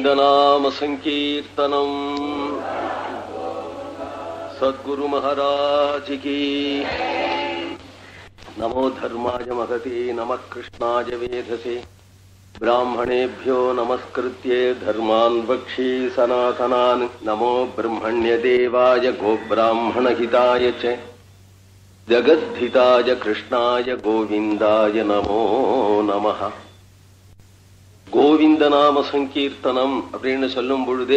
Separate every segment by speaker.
Speaker 1: गोविन्दनामसङ्कीर्तनम् सद्गुरु महाराज की नमो धर्माय महते नमः कृष्णाय वेधसे ब्राह्मणेभ्यो नमस्कृत्ये धर्मान् वक्षे सनातनान् नमो ब्रह्मण्यदेवाय गोब्राह्मणहिताय च ஜகத்ஹிதாய கிருஷ்ணாய கோவிந்தாய நமோ நம கோவிந்த நாம சங்கீர்த்தனம் அப்படின்னு சொல்லும் பொழுதே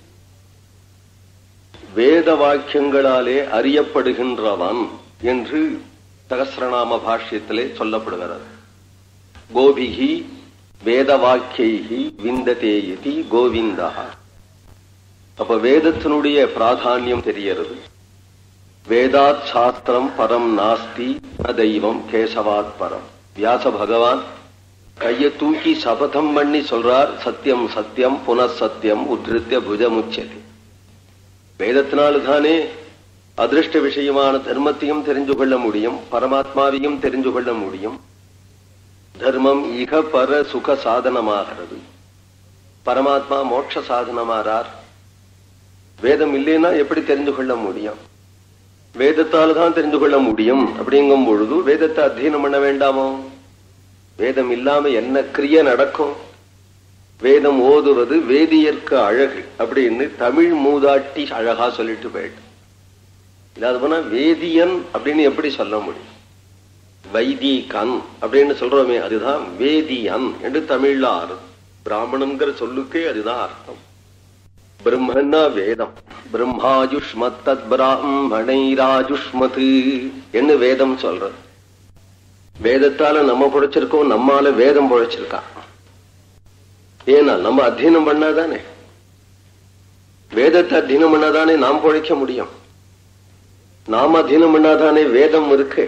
Speaker 1: வேத வாக்கியங்களாலே அறியப்படுகின்றவன் என்று சகசிரநாம பாஷ்யத்திலே சொல்லப்படுகிறது கோபிகி வேத வாக்கியி விந்ததேயதி கோவிந்தா அப்ப வேதத்தினுடைய பிராதானியம் தெரியறது வேதாத் சாஸ்திரம் பரம் நாஸ்தி ந தெய்வம் கேசவாத் பரம் வியாச பகவான் கைய தூக்கி சபதம் பண்ணி சொல்றார் சத்தியம் சத்தியம் புனசத்தியம் உத்ருத்திய புஜமுச்சதி வேதத்தினால்தானே அதிருஷ்ட விஷயமான தர்மத்தையும் தெரிஞ்சு கொள்ள முடியும் பரமாத்மாவையும் தெரிஞ்சு கொள்ள முடியும் தர்மம் இக பர சுக சாதனமாகிறது பரமாத்மா மோட்ச சாதனமாறார் வேதம் இல்லைன்னா எப்படி தெரிந்து கொள்ள முடியும் வேதத்தால் தான் தெரிந்து கொள்ள முடியும் அப்படிங்கும் பொழுது வேதத்தை அத்தியனம் பண்ண வேண்டாமோ வேதம் இல்லாம என்ன கிரிய நடக்கும் வேதம் ஓதுவது வேதியர்க்கு அழகு அப்படின்னு தமிழ் மூதாட்டி அழகா சொல்லிட்டு போயிட்டு இல்லாத போனா வேதியன் அப்படின்னு எப்படி சொல்ல முடியும் வைதீகன் அப்படின்னு சொல்றோமே அதுதான் வேதியன் என்று தமிழ்ல ஆறு பிராமணன்கிற சொல்லுக்கே அதுதான் அர்த்தம் பிரம்மன்னா வேதம் பிரம்மாயுஷ்மத் தத் பிராமணைராஜுஷ்மது என்று வேதம் சொல்றது வேதத்தால நம்ம புழைச்சிருக்கோம் நம்மால வேதம் புழைச்சிருக்கா ஏன்னா நம்ம அத்தியனம் பண்ணாதானே வேதத்தை அத்தியனம் பண்ணாதானே நாம் பொழைக்க முடியும் நாம் அத்தியனம் பண்ணாதானே வேதம் இருக்கு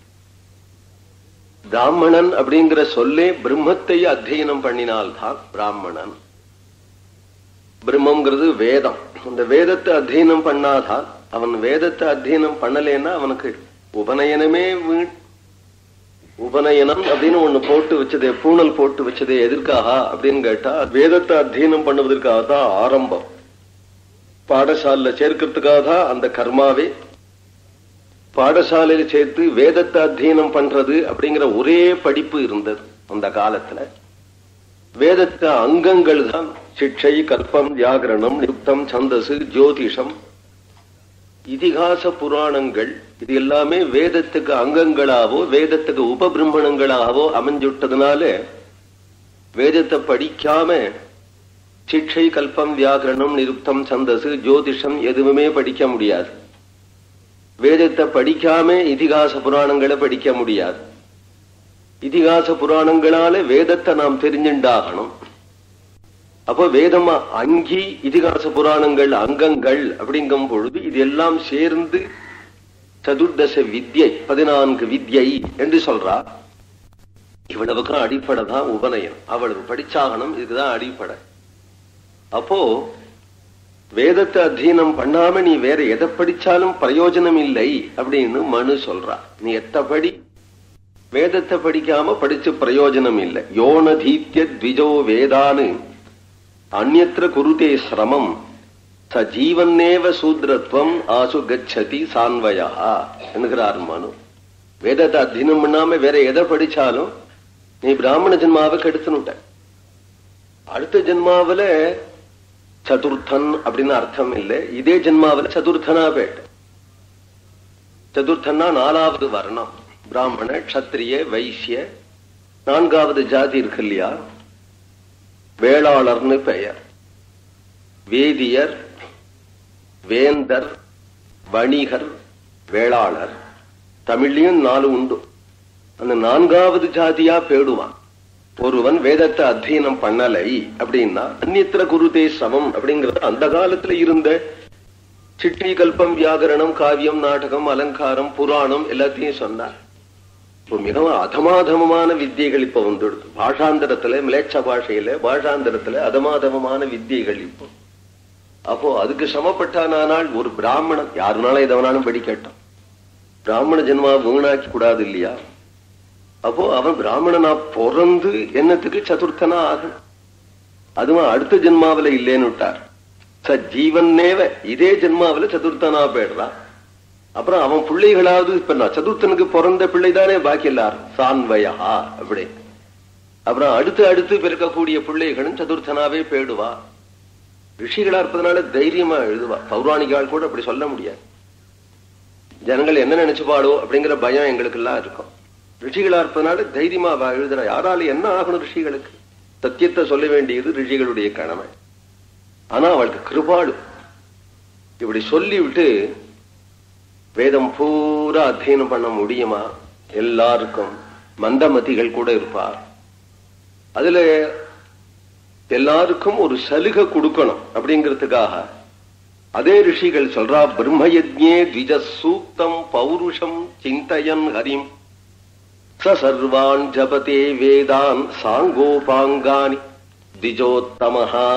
Speaker 1: பிராமணன் அப்படிங்கிற சொல்லே பிரம்மத்தை அத்தியனம் பண்ணினால்தான் பிராமணன் பிரம்மங்கிறது வேதம் அந்த வேதத்தை அத்தியனம் பண்ணாதான் அவன் வேதத்தை அத்தியனம் பண்ணலேன்னா அவனுக்கு உபநயனமே வீண் உபநயனம் அப்படின்னு ஒண்ணு போட்டு வச்சதே பூணல் போட்டு வச்சதே எதற்காக அப்படின்னு கேட்டா வேதத்தை அத்தியனம் பண்ணுவதற்காக தான் ஆரம்பம் பாடசாலையில சேர்க்கறதுக்காக தான் அந்த கர்மாவே பாடசாலையில சேர்த்து வேதத்தை அத்தியனம் பண்றது அப்படிங்கிற ஒரே படிப்பு இருந்தது அந்த காலத்துல வேதத்த அங்கங்கள் தான் சிக்ஷை கல்பம் வியாகரணம் நியுக்தம் சந்தசு ஜோதிஷம் இதிகாச புராணங்கள் இது எல்லாமே வேதத்துக்கு அங்கங்களாவோ வேதத்துக்கு உபபிரம்மணங்களாகவோ அமைஞ்சுட்டதுனால வேதத்தை படிக்காம சிக்ஷை கல்பம் வியாகரணம் நிருப்தம் சந்தசு ஜோதிஷம் எதுவுமே படிக்க முடியாது வேதத்தை படிக்காம இதிகாச புராணங்களை படிக்க முடியாது இதிகாச புராணங்களால வேதத்தை நாம் தெரிஞ்சுண்டாகணும் அப்போ வேதமா அங்கி இதிகாச புராணங்கள் அங்கங்கள் அப்படிங்கும் பொழுது இது எல்லாம் சேர்ந்து சதுர்தச வித்யை பதினான்கு வித்யை என்று சொல்றா இவ்வளவுக்கும் அடிப்படை தான் உபநயம் அவ்வளவு படிச்சாகணும் இதுதான் அடிப்படை அப்போ வேதத்தை அத்தியனம் பண்ணாம நீ வேற எதை படிச்சாலும் பிரயோஜனம் இல்லை அப்படின்னு மனு சொல்றா நீ எத்தபடி வேதத்தை படிக்காம படிச்சு பிரயோஜனம் இல்லை யோனதீத்திய த்விஜோ வேதானு அந்நத்திர குருதே சிரமம் ச ஜீவன்னேவ சூத்ரத்வம் ஆசு கச்சதி சான்வயா என்கிறார் மனு வேதத்தை அத்தியனம் பண்ணாம வேற எதை படிச்சாலும் நீ பிராமண ஜென்மாவை கெடுத்துனுட்ட அடுத்த ஜென்மாவில சதுர்த்தன் அப்படின்னு அர்த்தம் இல்லை இதே ஜென்மாவில சதுர்த்தனா பேட்ட சதுர்த்தன்னா நாலாவது வர்ணம் பிராமண கஷத்திரிய வைசிய நான்காவது ஜாதி இருக்கு இல்லையா வேளாளர்னு பெயர் வேதியர் வேந்தர் வணிகர் வேளாளர் தமிழ்லயும் நாலு உண்டு அந்த நான்காவது ஜாதியா பேடுவான் ஒருவன் வேதத்தை அத்தியனம் பண்ணலை அப்படின்னா அந்நியத்திர குருதே சமம் அப்படிங்கிறது அந்த காலத்துல இருந்த சிட்டி கல்பம் வியாகரணம் காவியம் நாடகம் அலங்காரம் புராணம் எல்லாத்தையும் சொன்னார் இப்போ மிகவும் அதமாதமமான வித்தியைகள் இப்ப வந்துடுது பாஷாந்தரத்துல மிலேட்ச பாஷையில பாஷாந்தரத்துல அதமாதமமான வித்தியைகள் இப்போ அப்போ அதுக்கு சமப்பட்டானால் ஒரு பிராமணன் யாருனாலும் எதை வேணாலும் படிக்கட்டும் பிராமண ஜென்மா வீணாக்கி கூடாது இல்லையா அப்போ அவன் பிராமணனா பிறந்து என்னத்துக்கு சதுர்த்தனா ஆகணும் அதுவும் அடுத்த ஜென்மாவில இல்லேன்னு விட்டார் ச ஜீவன்னேவ இதே ஜென்மாவில சதுர்த்தனா போயிடுறான் அப்புறம் அவன் பிள்ளைகளாவது இப்ப நான் சதுர்த்தனுக்கு பிறந்த பிள்ளை தானே பாக்கி எல்லாரும் சான்வயா அப்படி அப்புறம் அடுத்து அடுத்து பிறக்கக்கூடிய பிள்ளைகளும் சதுர்த்தனாவே போயிடுவா ரிஷிகளா இருப்பதனால தைரியமா எழுதுவா பௌராணிகால் கூட அப்படி சொல்ல முடியாது ஜனங்கள் என்ன நினைச்சுப்பாடோ அப்படிங்கிற பயம் எங்களுக்கு எல்லாம் இருக்கும் ரிஷிகளா இருப்பதனால தைரியமா அவ எழுதுறா யாரால என்ன ஆகணும் ரிஷிகளுக்கு சத்தியத்தை சொல்ல வேண்டியது ரிஷிகளுடைய கடமை ஆனா அவளுக்கு கிருபாடு இப்படி சொல்லி விட்டு வேதம் பூரா அத்தியனம் பண்ண முடியுமா எல்லாருக்கும் மந்தமதிகள் கூட இருப்பார் அதுல எல்லாருக்கும் ஒரு சலுகை கொடுக்கணும் அப்படிங்கிறதுக்காக அதே ரிஷிகள் சொல்றா பிரம்மயஜ்ஞே த்விஜ சூக்தம் பௌருஷம் சிந்தயன் ஹரிம் ச சர்வான் ஜபதே வேதான் சாங்கோபாங்கானி திஜோத்தமஹா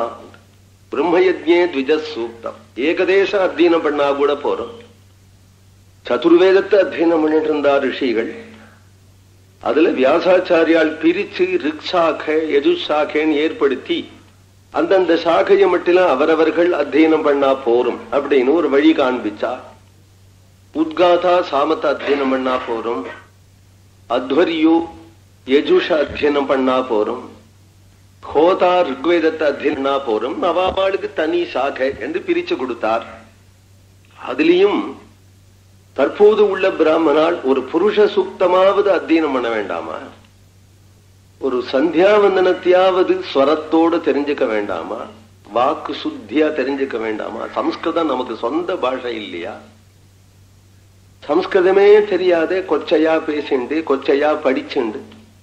Speaker 1: பிரம்மயஜ்ஞே த்விஜ சூக்தம் ஏகதேச அத்தியனம் பண்ணா கூட போறோம் சதுர்வேதத்தை அத்தியனம் பண்ணிட்டு இருந்தா ரிஷிகள் அதுல வியாசாச்சாரியால் பிரிச்சு ரிக்ஷாக எஜுசாகன்னு ஏற்படுத்தி அந்தந்த சாகையை மட்டும் அவரவர்கள் அத்தியனம் பண்ணா போரும் அப்படின்னு ஒரு வழி காண்பிச்சா உத்காதா சாமத்தை அத்தியனம் பண்ணா போரும் அத்வரியு யஜுஷ அத்தியனம் பண்ணா போரும் ஹோதா ருக்வேதத்தை அத்தியனா போரும் நவாபாளுக்கு தனி சாகை என்று பிரிச்சு கொடுத்தார் அதுலயும் தற்போது உள்ள பிராமணால் ஒரு புருஷ சூக்தமாவது அத்தியனம் பண்ண வேண்டாமா ஒரு சந்தியாவந்தனத்தையாவது ஸ்வரத்தோடு தெரிஞ்சுக்க வேண்டாமா வாக்கு சுத்தியா தெரிஞ்சுக்க வேண்டாமா சம்ஸ்கிருதம் நமக்கு சொந்த பாஷை இல்லையா சம்ஸ்கிருதமே தெரியாதே கொச்சையா பேசிண்டு கொச்சையா படிச்சுண்டு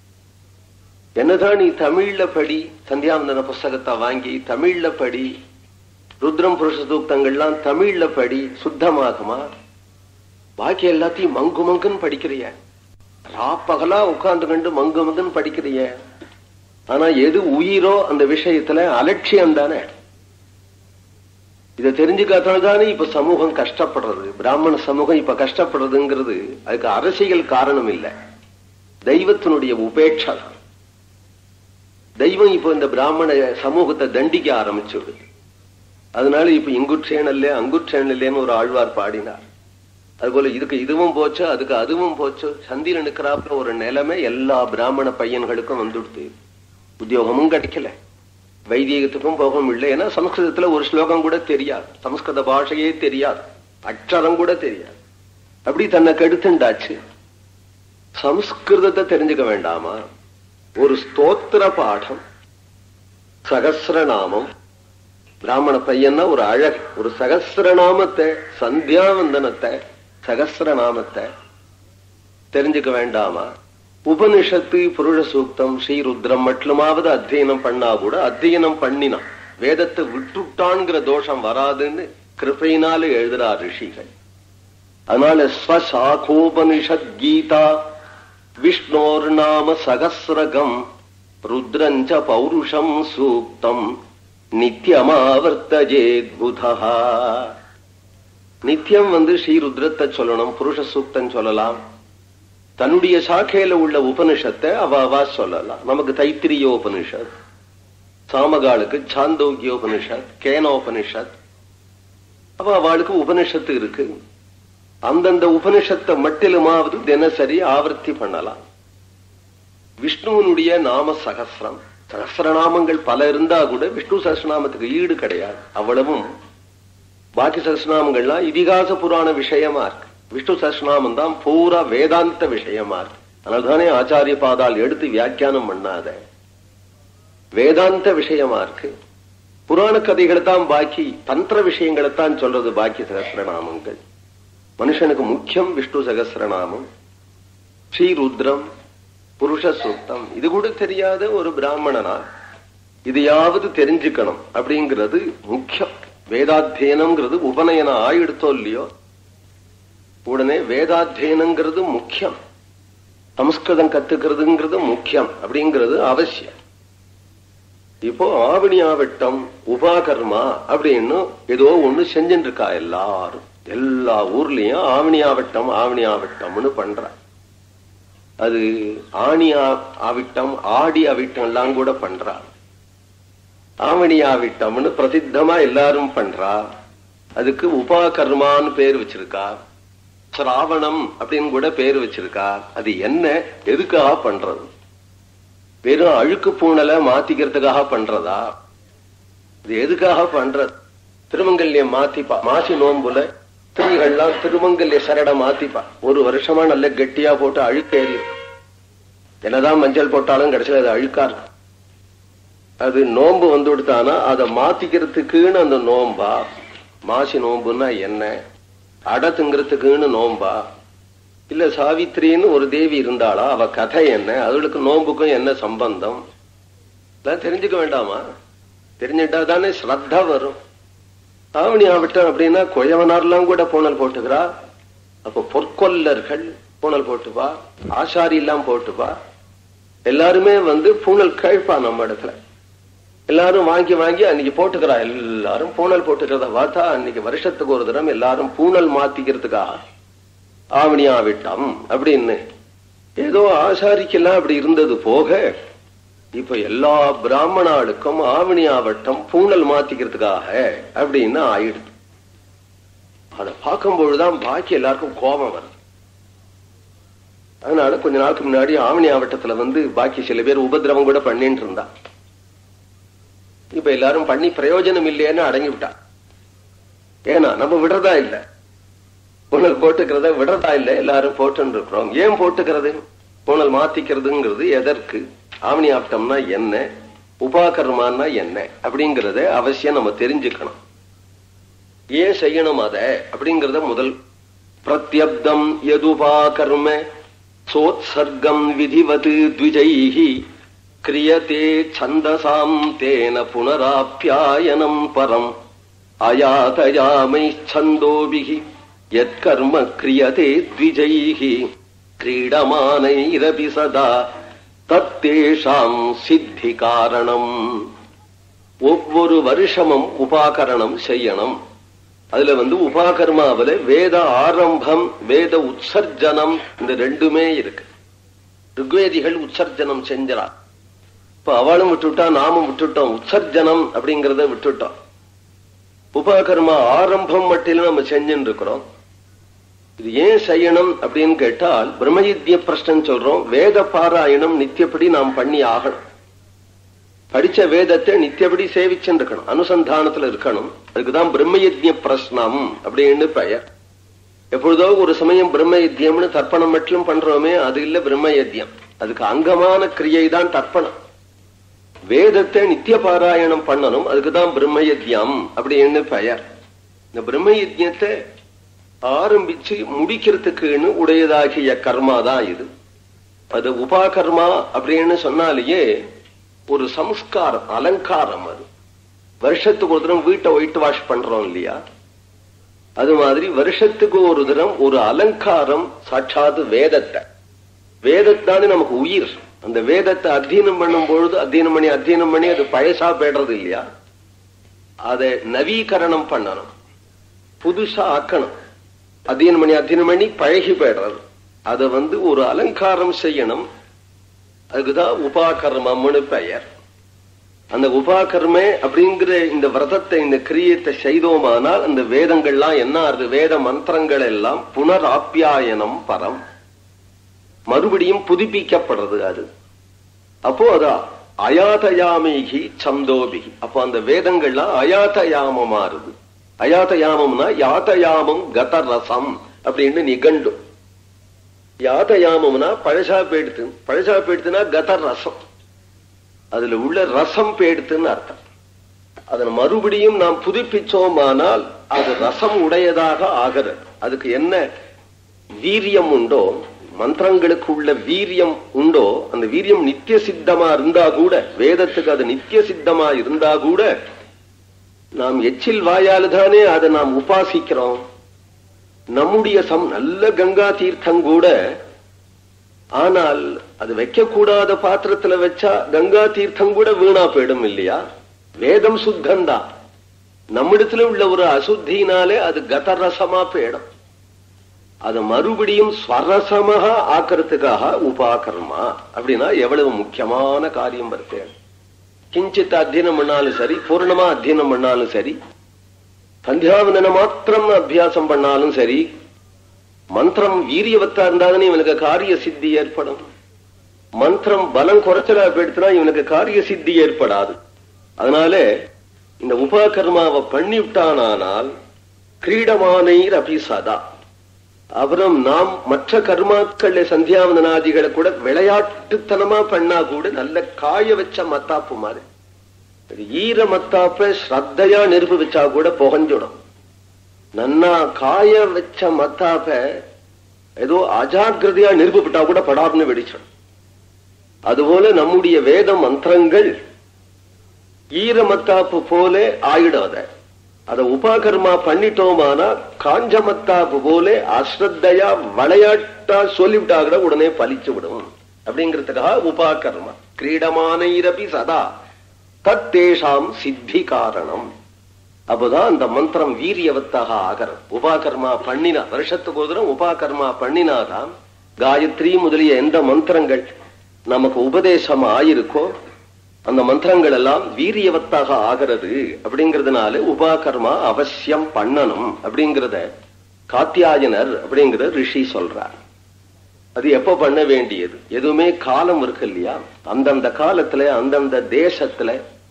Speaker 1: என்னதான் நீ தமிழ்ல படி சந்தியாவந்தன புஸ்தகத்தை வாங்கி தமிழ்ல படி ருத்ரம் புருஷ சூக்தங்கள்லாம் தமிழ்ல படி சுத்தமாகுமா பாக்கி எல்லாத்தையும் மங்கு மங்குன்னு படிக்கிறிய ராப்பகலா உட்கார்ந்து கண்டு மங்கு மங்குன்னு படிக்கிறிய ஆனா எது உயிரோ அந்த விஷயத்துல அலட்சியம் தானே இதை தெரிஞ்சுக்காத்தால்தானே இப்ப சமூகம் கஷ்டப்படுறது பிராமண சமூகம் இப்ப கஷ்டப்படுறதுங்கிறது அதுக்கு அரசியல் காரணம் இல்லை தெய்வத்தினுடைய உபேட்சா தான் தெய்வம் இப்போ இந்த பிராமண சமூகத்தை தண்டிக்க ஆரம்பிச்சுடுது அதனால இப்ப இங்குற்றேனல்லே அங்குற்றேனல்லேன்னு ஒரு ஆழ்வார் பாடினார் அதுபோல இதுக்கு இதுவும் போச்சு அதுக்கு அதுவும் போச்சு சந்திரன் நிற்கிறாப்புல ஒரு நிலைமை எல்லா பிராமண பையன்களுக்கும் வந்துடுது உத்தியோகமும் கிடைக்கல வைத்தியத்துக்கும் போக முடியல ஏன்னா சம்ஸ்கிருதத்துல ஒரு ஸ்லோகம் கூட தெரியாது சம்ஸ்கிருத பாஷையே தெரியாது அக்ஷரம் கூட தெரியாது அப்படி தன்னை கெடுத்துண்டாச்சு சம்ஸ்கிருதத்தை தெரிஞ்சுக்க வேண்டாமா ஒரு ஸ்தோத்திர பாடம் சகசிரநாமம் பிராமண பையன்னா ஒரு அழகு ஒரு சகசிரநாமத்தை சந்தியாவந்தனத்தை சகசிரநாமத்தை தெரிஞ்சுக்க வேண்டாமா உபனிஷத்து புருஷ சூக்தம் ஸ்ரீருத்ரம் மட்டுமாவது அத்தியனம் பண்ணா கூட அத்தியனம் பண்ணினா வேதத்தை விட்டுட்டான்ங்கிற தோஷம் வராதுன்னு கிருப்பையினால எழுதுறார் ரிஷிகள் அதனால ஸ்வசாகோபனிஷத் கீதா விஷ்ணோர் நாம சகசிரகம் ருத்ரஞ்ச பௌருஷம் சூக்தம் நித்தியமாவர்த்தஜேத் புதா நித்தியம் வந்து ஸ்ரீருத்ரத்தை சொல்லணும் புருஷ சூக்தம் சொல்லலாம் தன்னுடைய சாக்கையில உள்ள உபனிஷத்தை அவ அவா சொல்லலாம் நமக்கு தைத்திரிய உபனிஷத் சாமகாலுக்கு சாந்தோக்கிய உபனிஷத் கேனோபனிஷத் அவ அவளுக்கு உபனிஷத்து இருக்கு அந்தந்த உபனிஷத்தை மட்டிலுமாவது தினசரி ஆவர்த்தி பண்ணலாம் விஷ்ணுவனுடைய நாம சகசிரம் சகசிரநாமங்கள் பல இருந்தா கூட விஷ்ணு சகசிரநாமத்துக்கு ஈடு கிடையாது அவ்வளவும் பாக்கி சகசிரநாமங்கள்லாம் இதிகாச புராண விஷயமா இருக்கு விஷ்ணு சகசிரநாமம் தான் பூரா வேதாந்த விஷயமா இருக்கு அதனால்தானே ஆச்சாரிய பாதால் எடுத்து வியாக்கியானம் பண்ணாத வேதாந்த விஷயமா இருக்கு புராண கதைகளை தான் பாக்கி தந்திர விஷயங்களை தான் சொல்றது பாக்கி சகசிரநாமங்கள் மனுஷனுக்கு முக்கியம் விஷ்ணு சகசிரநாமம் ஸ்ரீருத்ரம் புருஷ சூக்தம் இது கூட தெரியாத ஒரு பிராமணனா இதையாவது தெரிஞ்சுக்கணும் அப்படிங்கிறது முக்கியம் வேதாத்தியனம்ங்கிறது உபநயனம் ஆயிடுத்தோ இல்லையோ உடனே வேதாத்தியனங்கிறது முக்கியம் சம்ஸ்கிருதம் கத்துக்கிறதுங்கிறது முக்கியம் அப்படிங்கிறது அவசியம் இப்போ ஆவணி ஆவட்டம் உபாகர்மா அப்படின்னு ஏதோ ஒண்ணு செஞ்சுட்டு இருக்கா எல்லாரும் எல்லா ஊர்லயும் ஆவணி ஆவட்டம் ஆவணி ஆவட்டம்னு பண்ற அது ஆணி ஆவிட்டம் ஆடி அவிட்டம் எல்லாம் கூட பண்றா ஆவணியாவிட்டம்னு பிரசித்தமா எல்லாரும் பண்றா அதுக்கு உபாகர்மான்னு பேர் வச்சிருக்கா சிராவணம் அப்படின்னு கூட பேர் வச்சிருக்கா அது என்ன எதுக்காக பண்றது வெறும் அழுக்கு பூணலை மாத்திக்கிறதுக்காக பண்றதா இது எதுக்காக பண்றது திருமங்கல்யம் மாத்திப்பா மாசி நோம்புல ஸ்திரீகள்லாம் திருமங்கல்ய சரட மாத்திப்பா ஒரு வருஷமா நல்ல கெட்டியா போட்டு அழுக்கேறி என்னதான் மஞ்சள் போட்டாலும் கடைசியில் அது அழுக்கா இருக்கும் அது நோன்பு வந்து கொடுத்தானா அதை மாத்திக்கிறதுக்குன்னு அந்த நோம்பா மாசி நோம்புன்னா என்ன அடத்துங்கிறதுக்குன்னு நோம்பா இல்ல சாவித்திரின்னு ஒரு தேவி இருந்தாளா அவ கதை என்ன அவளுக்கு நோம்புக்கும் என்ன சம்பந்தம் இதெல்லாம் தெரிஞ்சுக்க வேண்டாமா தெரிஞ்சுட்டா தானே ஸ்ரத்தா வரும் ஆவணி ஆவட்டம் அப்படின்னா குழவனார்லாம் கூட பூனல் போட்டுக்கிறா அப்ப பொற்கொல்லர்கள் பூனல் போட்டுப்பா ஆசாரி எல்லாம் போட்டுப்பா எல்லாருமே வந்து பூனல் கழிப்பா நம்ம இடத்துல எல்லாரும் வாங்கி வாங்கி அன்னைக்கு போட்டுக்கிறா எல்லாரும் பூனல் போட்டுக்கிறத பார்த்தா அன்னைக்கு வருஷத்துக்கு ஒரு தரம் எல்லாரும் பூனல் மாத்திக்கிறதுக்காக ஆவணி ஆவிட்டம் அப்படின்னு ஏதோ ஆசாரிக்கெல்லாம் அப்படி இருந்தது போக இப்ப எல்லா பிராமணாளுக்கும் ஆவணி ஆவட்டம் பூனல் மாத்திக்கிறதுக்காக அப்படின்னு ஆயிடுது அதை பார்க்கும்பொழுதுதான் பாக்கி எல்லாருக்கும் கோபம் வருது அதனால கொஞ்ச நாளுக்கு முன்னாடி ஆவணி ஆவட்டத்துல வந்து பாக்கி சில பேர் உபதிரவம் கூட பண்ணிட்டு இருந்தா இப்ப எல்லாரும் பண்ணி பிரயோஜனம் இல்லையேன்னு அடங்கி விட்டா ஏன்னா நம்ம விடுறதா இல்ல பூனல் போட்டுக்கிறத விடுறதா இல்ல எல்லாரும் போட்டு இருக்கிறோம் ஏன் போட்டுக்கிறது பூனல் மாத்திக்கிறதுங்கிறது எதற்கு ஆவணி ஆப்டம்னா என்ன உபாகர்மான்னா என்ன அப்படிங்கறத அவசியம் நம்ம தெரிஞ்சுக்கணும் ஏன் செய்யணும் அத அப்படிங்கறத முதல் பிரத்யப்தம் எதுபாகர்ம சோத்சர்க்கம் விதிவது த்விஜைஹி கிரியதே சந்தசாம் தேன புனராப்பியாயனம் பரம் அயாதயாமை சந்தோபிகி யத்கர்ம கிரியதே த்விஜைஹி கிரீடமானைரபி சதா தத்தேஷாம் சித்தி காரணம் ஒவ்வொரு வருஷமும் உபாகரணம் செய்யணும் அதுல வந்து உபாகர்மாவில வேத ஆரம்பம் வேத உற்சர்ஜனம் இந்த ரெண்டுமே இருக்கு ருக்வேதிகள் உற்சர்ஜனம் செஞ்சா இப்ப அவளும் விட்டுட்டா நாமும் விட்டுட்டோம் உற்சர்ஜனம் அப்படிங்கறத விட்டுட்டோம் உபகர்மா ஆரம்பம் மட்டும் நம்ம செஞ்சுட்டு இருக்கிறோம் இது ஏன் செய்யணும் அப்படின்னு கேட்டால் பிரம்மயுத்திய பிரஷ்னம் சொல்றோம் வேத பாராயணம் நித்தியப்படி நாம் பண்ணி ஆகணும் படிச்ச வேதத்தை நித்தியப்படி சேவிச்சுட்டு இருக்கணும் அனுசந்தானத்துல இருக்கணும் அதுக்குதான் பிரம்மயஜ்ய பிரஸ்னம் அப்படின்னு பெயர் எப்பொழுதோ ஒரு சமயம் பிரம்மயஜ்யம்னு தர்ப்பணம் மட்டும் பண்றோமே அது இல்ல பிரம்மயஜ்யம் அதுக்கு அங்கமான கிரியை தான் தர்ப்பணம் வேதத்தை நித்திய பாராயணம் பண்ணணும் அதுக்குதான் பிரம்மயஜ்யம் அப்படின்னு பெயர் இந்த பிரம்மயஜ்யத்தை ஆரம்பிச்சு முடிக்கிறதுக்குன்னு உடையதாகிய கர்மா தான் இது அது உபாகர்மா அப்படின்னு சொன்னாலேயே ஒரு சம்ஸ்காரம் அலங்காரம் அது வருஷத்துக்கு ஒரு தரம் வீட்டை ஒயிட் வாஷ் பண்றோம் இல்லையா அது மாதிரி வருஷத்துக்கு ஒரு தரம் ஒரு அலங்காரம் சாட்சாத் வேதத்தை வேதத்தானே நமக்கு உயிர் அந்த வேதத்தை அத்தியனம் பண்ணும் பொழுது அத்தியனம் பண்ணி அத்தியனம் பண்ணி அது பழசா போயிடுறது இல்லையா அதை நவீகரணம் பண்ணணும் புதுசா ஆக்கணும் அத்தியனம் பண்ணி அத்தியனம் பண்ணி பழகி போயிடுறது அதை வந்து ஒரு அலங்காரம் செய்யணும் அதுக்குதான் உபாகர்மம்னு பெயர் அந்த உபாகர்மே அப்படிங்கிற இந்த விரதத்தை இந்த கிரியத்தை செய்தோமானால் அந்த வேதங்கள்லாம் என்ன ஆறுது வேத மந்திரங்கள் எல்லாம் புனராப்பியாயனம் பரம் மறுபடியும் புதுப்பிக்கப்படுறது அது அப்போ அது அயாதயாமிகி சந்தோபிகி அப்போ அந்த வேதங்கள்லாம் அயாதயாமம் மாறுது அயாதயாமம்னா யாத்தயாமம் கத ரசம் அப்படின்னு நிகண்டு யாத்தயாமம்னா பழசா போயிடுத்து பழசா போயிடுத்துனா கத ரசம் அதுல உள்ள ரசம் போயிடுத்துன்னு அர்த்தம் அதன் மறுபடியும் நாம் புதுப்பிச்சோமானால் அது ரசம் உடையதாக ஆகிறது அதுக்கு என்ன வீரியம் உண்டோ மந்திரங்களுக்கு உள்ள வீரியம் உண்டோ அந்த வீரியம் நித்திய சித்தமா இருந்தா கூட வேதத்துக்கு அது நித்திய சித்தமா இருந்தா கூட நாம் எச்சில் வாயால் தானே அதை நாம் உபாசிக்கிறோம் நம்முடைய சம் நல்ல கங்கா தீர்த்தம் கூட ஆனால் அது வைக்கக்கூடாத பாத்திரத்துல வச்சா கங்கா தீர்த்தம் கூட வீணா போயிடும் இல்லையா வேதம் சுத்தம்தான் நம்மிடத்துல உள்ள ஒரு அசுத்தினாலே அது கதரசமா போயிடும் அது மறுபடியும் ஸ்வரசமாக ஆக்கிறதுக்காக உபாகர்மா அப்படின்னா எவ்வளவு முக்கியமான காரியம் வருது கிஞ்சித் அத்தியனம் பண்ணாலும் சரி பூர்ணமா அத்தியனம் பண்ணாலும் சரி சந்தியாவந்தன மாத்திரம் அபியாசம் பண்ணாலும் சரி மந்திரம் வீரியவத்தா இருந்தாதானே இவனுக்கு காரிய சித்தி ஏற்படும் மந்திரம் பலம் குறைச்சலா போயிடுத்துனா இவனுக்கு காரிய சித்தி ஏற்படாது அதனால இந்த உபகர்மாவை பண்ணிவிட்டானால் கிரீடமானைர் அபி சதா அப்புறம் நாம் மற்ற கர்மாக்கள் சந்தியாவந்தனாதிகளை கூட விளையாட்டுத்தனமா பண்ணா கூட நல்ல காய வச்ச மத்தாப்பு மாதிரி ஈர மத்தாப்ப ஸ்ரத்தையா நெருப்பு வச்சா கூட புகஞ்சுடும் நன்னா காய வச்ச மத்தாப்ப ஏதோ அஜாக்கிரதையா நெருப்பு விட்டா கூட படார்னு வெடிச்சிடும் அதுபோல நம்முடைய வேத மந்திரங்கள் ஈர மத்தாப்பு போல ஆயிடும் அத அத உபகர்மா பண்ணிட்டோமானா காஞ்ச மத்தாப்பு போல அஸ்ரத்தையா விளையாட்டா சொல்லிவிட்டா கூட உடனே பலிச்சு விடும் அப்படிங்கிறதுக்காக உபாகர்மா கிரீடமானைரபி சதா தத்தேஷாம் சித்தி காரணம் அப்போதான் அந்த மந்திரம் வீரியவத்தாக ஆகிறது உபாகர்மா பண்ணினா வருஷத்துக்கு ஒரு தரம் உபாகர்மா பண்ணினாதான் காயத்ரி முதலிய எந்த மந்திரங்கள் நமக்கு உபதேசம் ஆயிருக்கோ அந்த மந்திரங்கள் எல்லாம் வீரியவத்தாக ஆகிறது அப்படிங்கறதுனால உபாகர்மா அவசியம் பண்ணணும் அப்படிங்கறத காத்தியாயனர் அப்படிங்கிற ரிஷி சொல்றார் அது எப்ப பண்ண வேண்டியது எதுவுமே காலம் இருக்கு இல்லையா அந்தந்த காலத்துல அந்தந்த தேசத்துல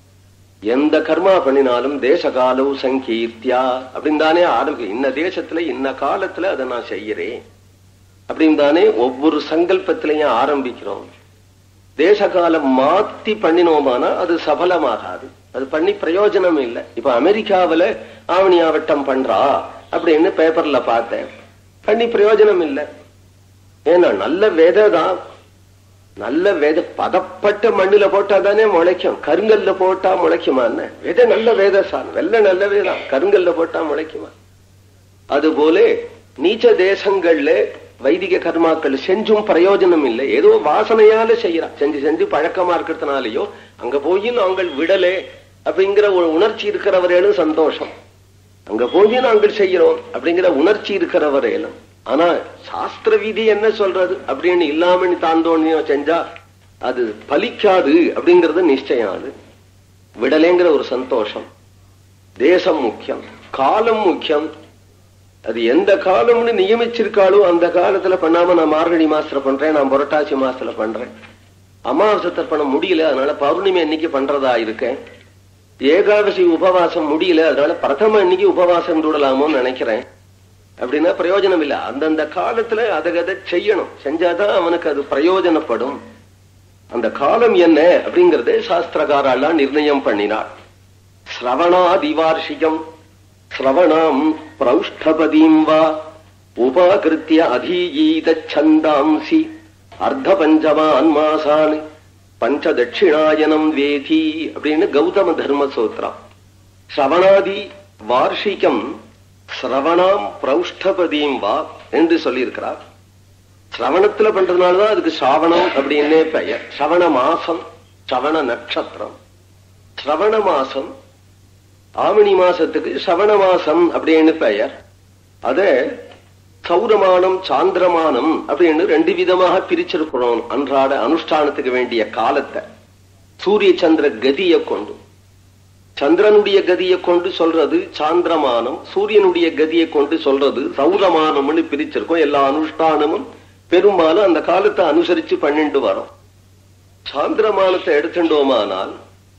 Speaker 1: எந்த கர்மா பண்ணினாலும் தேச காலம் சங்கீர்த்தியா அப்படின்னு தானே ஆரம்பிக்கும் இன்ன தேசத்துல இன்ன காலத்துல அதை நான் செய்யறேன் அப்படின்னு தானே ஒவ்வொரு சங்கல்பத்திலையும் ஆரம்பிக்கிறோம் தேச காலம் மாத்தி பண்ணினோமானா அது சபலமாகாது அது பண்ணி பிரயோஜனம் இல்லை இப்ப அமெரிக்காவில ஆவணியாவட்டம் பண்றா அப்படின்னு பேப்பர்ல பார்த்தேன் பண்ணி பிரயோஜனம் இல்லை ஏன்னா நல்ல விதை தான் நல்ல விதை பதப்பட்ட மண்ணுல போட்டா தானே முளைக்கும் கருங்கல்ல போட்டா முளைக்குமா என்ன விதை நல்ல வேத சான் வெள்ள நல்ல வேதம் கருங்கல்ல போட்டா முளைக்குமா அது போல நீச்ச தேசங்கள்ல வைதிக கர்மாக்கள் செஞ்சும் பிரயோஜனம் இல்லை ஏதோ வாசனையால செய்யறான் செஞ்சு செஞ்சு பழக்கமா இருக்கிறதுனாலயோ அங்க போய் நாங்கள் விடலே அப்படிங்கிற ஒரு உணர்ச்சி இருக்கிறவரேலும் சந்தோஷம் அங்க போய் நாங்கள் செய்யறோம் அப்படிங்கிற உணர்ச்சி இருக்கிறவரேலும் ஆனா சாஸ்திர விதி என்ன சொல்றது அப்படின்னு இல்லாம நீ தாந்தோணியம் செஞ்சா அது பலிக்காது அப்படிங்கறது நிச்சயம் அது விடலேங்கிற ஒரு சந்தோஷம் தேசம் முக்கியம் காலம் முக்கியம் அது எந்த காலம்னு நியமிச்சிருக்காளோ அந்த காலத்துல பண்ணாம நான் மார்கழி மாசத்துல பண்றேன் நான் புரட்டாசி மாசத்துல பண்றேன் அமாவாசை பண்ண முடியல அதனால பௌர்ணமி அன்னைக்கு பண்றதா இருக்கேன் ஏகாதசி உபவாசம் முடியல அதனால பிரதம அன்னைக்கு உபவாசம் விடலாமோன்னு நினைக்கிறேன் அப்படின்னா பிரயோஜனம் இல்ல அந்தந்த காலத்துல அதை அதை செய்யணும் செஞ்சாதான் அவனுக்கு அது பிரயோஜனப்படும் அந்த காலம் என்ன அப்படிங்கறதே சாஸ்திரகாரெல்லாம் நிர்ணயம் பண்ணினார் ஸ்ரவணாதிவார்ஷிகம் ஸ்ரவணாம் பிரௌஷ்டபதீம் வா உபாகிருத்திய அதீயீத சந்தாம்சி அர்த்த பஞ்சமான் மாசான் பஞ்ச தட்சிணாயனம் வேதி அப்படின்னு கௌதம தர்ம சூத்திரம் ஸ்ரவணாதி வார்ஷிகம் சிரவணாம் பிரௌஷ்டபதியும் வா என்று சொல்லியிருக்கிறார் சிரவணத்துல பண்றதுனாலதான் அதுக்கு சிராவணம் அப்படின்னே பெயர் சிரவண மாசம் சிரவண நட்சத்திரம் சிரவண மாசம் ஆவணி மாசத்துக்கு சிரவண மாசம் அப்படின்னு பெயர் அத சௌரமானம் சாந்திரமானம் அப்படின்னு ரெண்டு விதமாக பிரிச்சிருக்கிறோம் அன்றாட அனுஷ்டானத்துக்கு வேண்டிய காலத்தை சூரிய சந்திர கதியை கொண்டு சந்திரனுடைய கதியை கொண்டு சொல்றது சாந்திரமானம் சூரியனுடைய கதியை கொண்டு சொல்றது சௌரமானம்னு பிரிச்சிருக்கோம் எல்லா அனுஷ்டானமும் பெரும்பாலும் அந்த காலத்தை அனுசரிச்சு பண்ணிட்டு வரோம் சாந்திரமானத்தை எடுத்துட்டோமானால்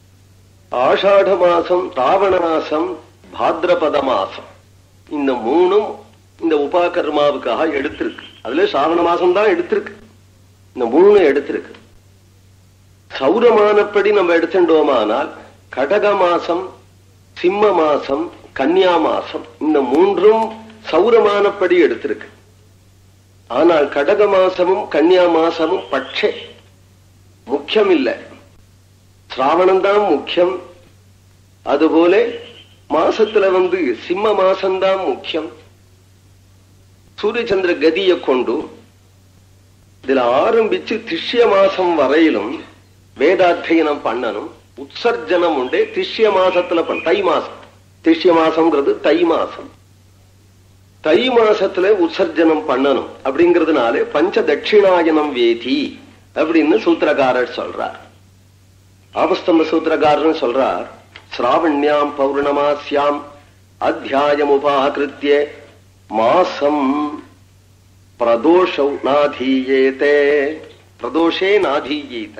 Speaker 1: ஆஷாட மாசம் ராவண மாசம் பாத்ரபத மாசம் இந்த மூணும் இந்த உபாகர்மாவுக்காக எடுத்திருக்கு அதுல சாவண மாசம் தான் எடுத்திருக்கு இந்த மூணு எடுத்திருக்கு சௌரமானப்படி நம்ம எடுத்துட்டோமானால் கடக மாசம் சிம்ம மாசம் கன்னியா மாசம் இந்த மூன்றும் சௌரமானப்படி எடுத்திருக்கு ஆனால் கடக மாசமும் கன்னியா மாசமும் பட்சே முக்கியம் இல்லை சிராவணம்தான் முக்கியம் அதுபோல மாசத்துல வந்து சிம்ம மாசம்தான் முக்கியம் சூரியச்சந்திர கதியை கொண்டு இதுல ஆரம்பிச்சு திஷ்ய மாசம் வரையிலும் வேதாத்தியனம் பண்ணணும் உற்சர்ஜனம் உண்டு திஷ்ய மாசத்துல பண்ண தை மாசம் திஷ்ய மாசம்ங்கிறது தை மாசம் தை மாசத்துல உற்சர்ஜனம் பண்ணணும் அப்படிங்கறதுனால பஞ்ச தட்சிணாயனம் வேதி அப்படின்னு சூத்திரக்காரர் சொல்றார் ஆபஸ்தம்ப சூத்திரக்காரன் சொல்றார் சிராவண்யாம் பௌர்ணமாஸ்யாம் அத்தியாயம் உபாகிருத்திய மாசம் பிரதோஷௌ நாதீயேதே பிரதோஷே நாதீயேத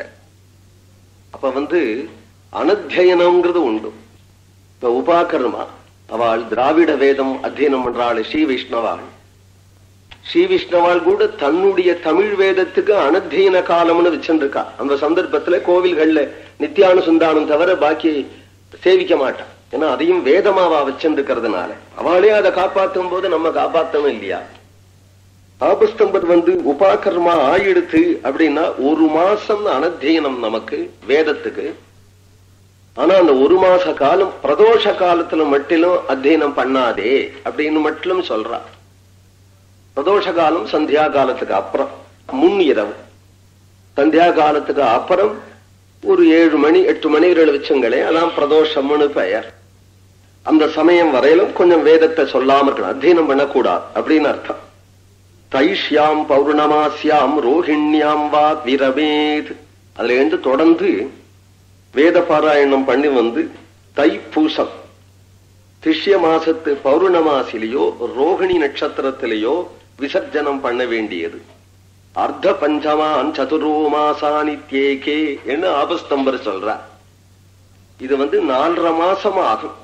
Speaker 1: அப்ப வந்து அனத்தியனம்ங்கிறது உண்டு இப்ப உபாகர்மா அவள் திராவிட வேதம் அத்தியனம் பண்றாள் ஸ்ரீ வைஷ்ணவாள் ஸ்ரீ விஷ்ணவாள் கூட தன்னுடைய தமிழ் வேதத்துக்கு அனத்தியன காலம்னு வச்சிருக்கா அந்த சந்தர்ப்பத்துல கோவில்கள்ல நித்தியானுசந்தானம் தவிர பாக்கி சேவிக்க மாட்டான் ஏன்னா அதையும் வேதமாவா வச்சிருக்கிறதுனால அவளே அதை காப்பாற்றும் போது நம்ம காப்பாற்றவும் இல்லையா ஆபஸ்தம்பர் வந்து உபாகர்மா ஆயிடுத்து அப்படின்னா ஒரு மாசம் அனத்தியனம் நமக்கு வேதத்துக்கு ஆனா அந்த ஒரு மாச காலம் பிரதோஷ காலத்துல மட்டிலும் அத்தியனம் பண்ணாதே அப்படின்னு மட்டும் சொல்றா பிரதோஷ காலம் சந்தியா காலத்துக்கு அப்புறம் முன் இரவு சந்தியா காலத்துக்கு அப்புறம் ஒரு ஏழு மணி எட்டு மணிகள் வச்சுங்களே அதான் பிரதோஷம்னு பெயர் அந்த சமயம் வரையிலும் கொஞ்சம் வேதத்தை சொல்லாம இருக்கணும் அத்தியனம் பண்ணக்கூடாது அப்படின்னு அர்த்தம் தைஷ்யாம் பௌர்ணமாசியாம் ரோஹிணியாம் வா விரவேத் அதுல இருந்து தொடர்ந்து வேத பாராயணம் பண்ணி வந்து தைப்பூசம் திஷ்ய மாசத்து பௌர்ணமாசிலேயோ ரோகிணி நட்சத்திரத்திலேயோ விசர்ஜனம் பண்ண வேண்டியது அர்த்த பஞ்சமான் சதுரோ மாசானித்யேகே என்று ஆபஸ்தம்பர் சொல்ற இது வந்து நாலரை மாசம் ஆகும்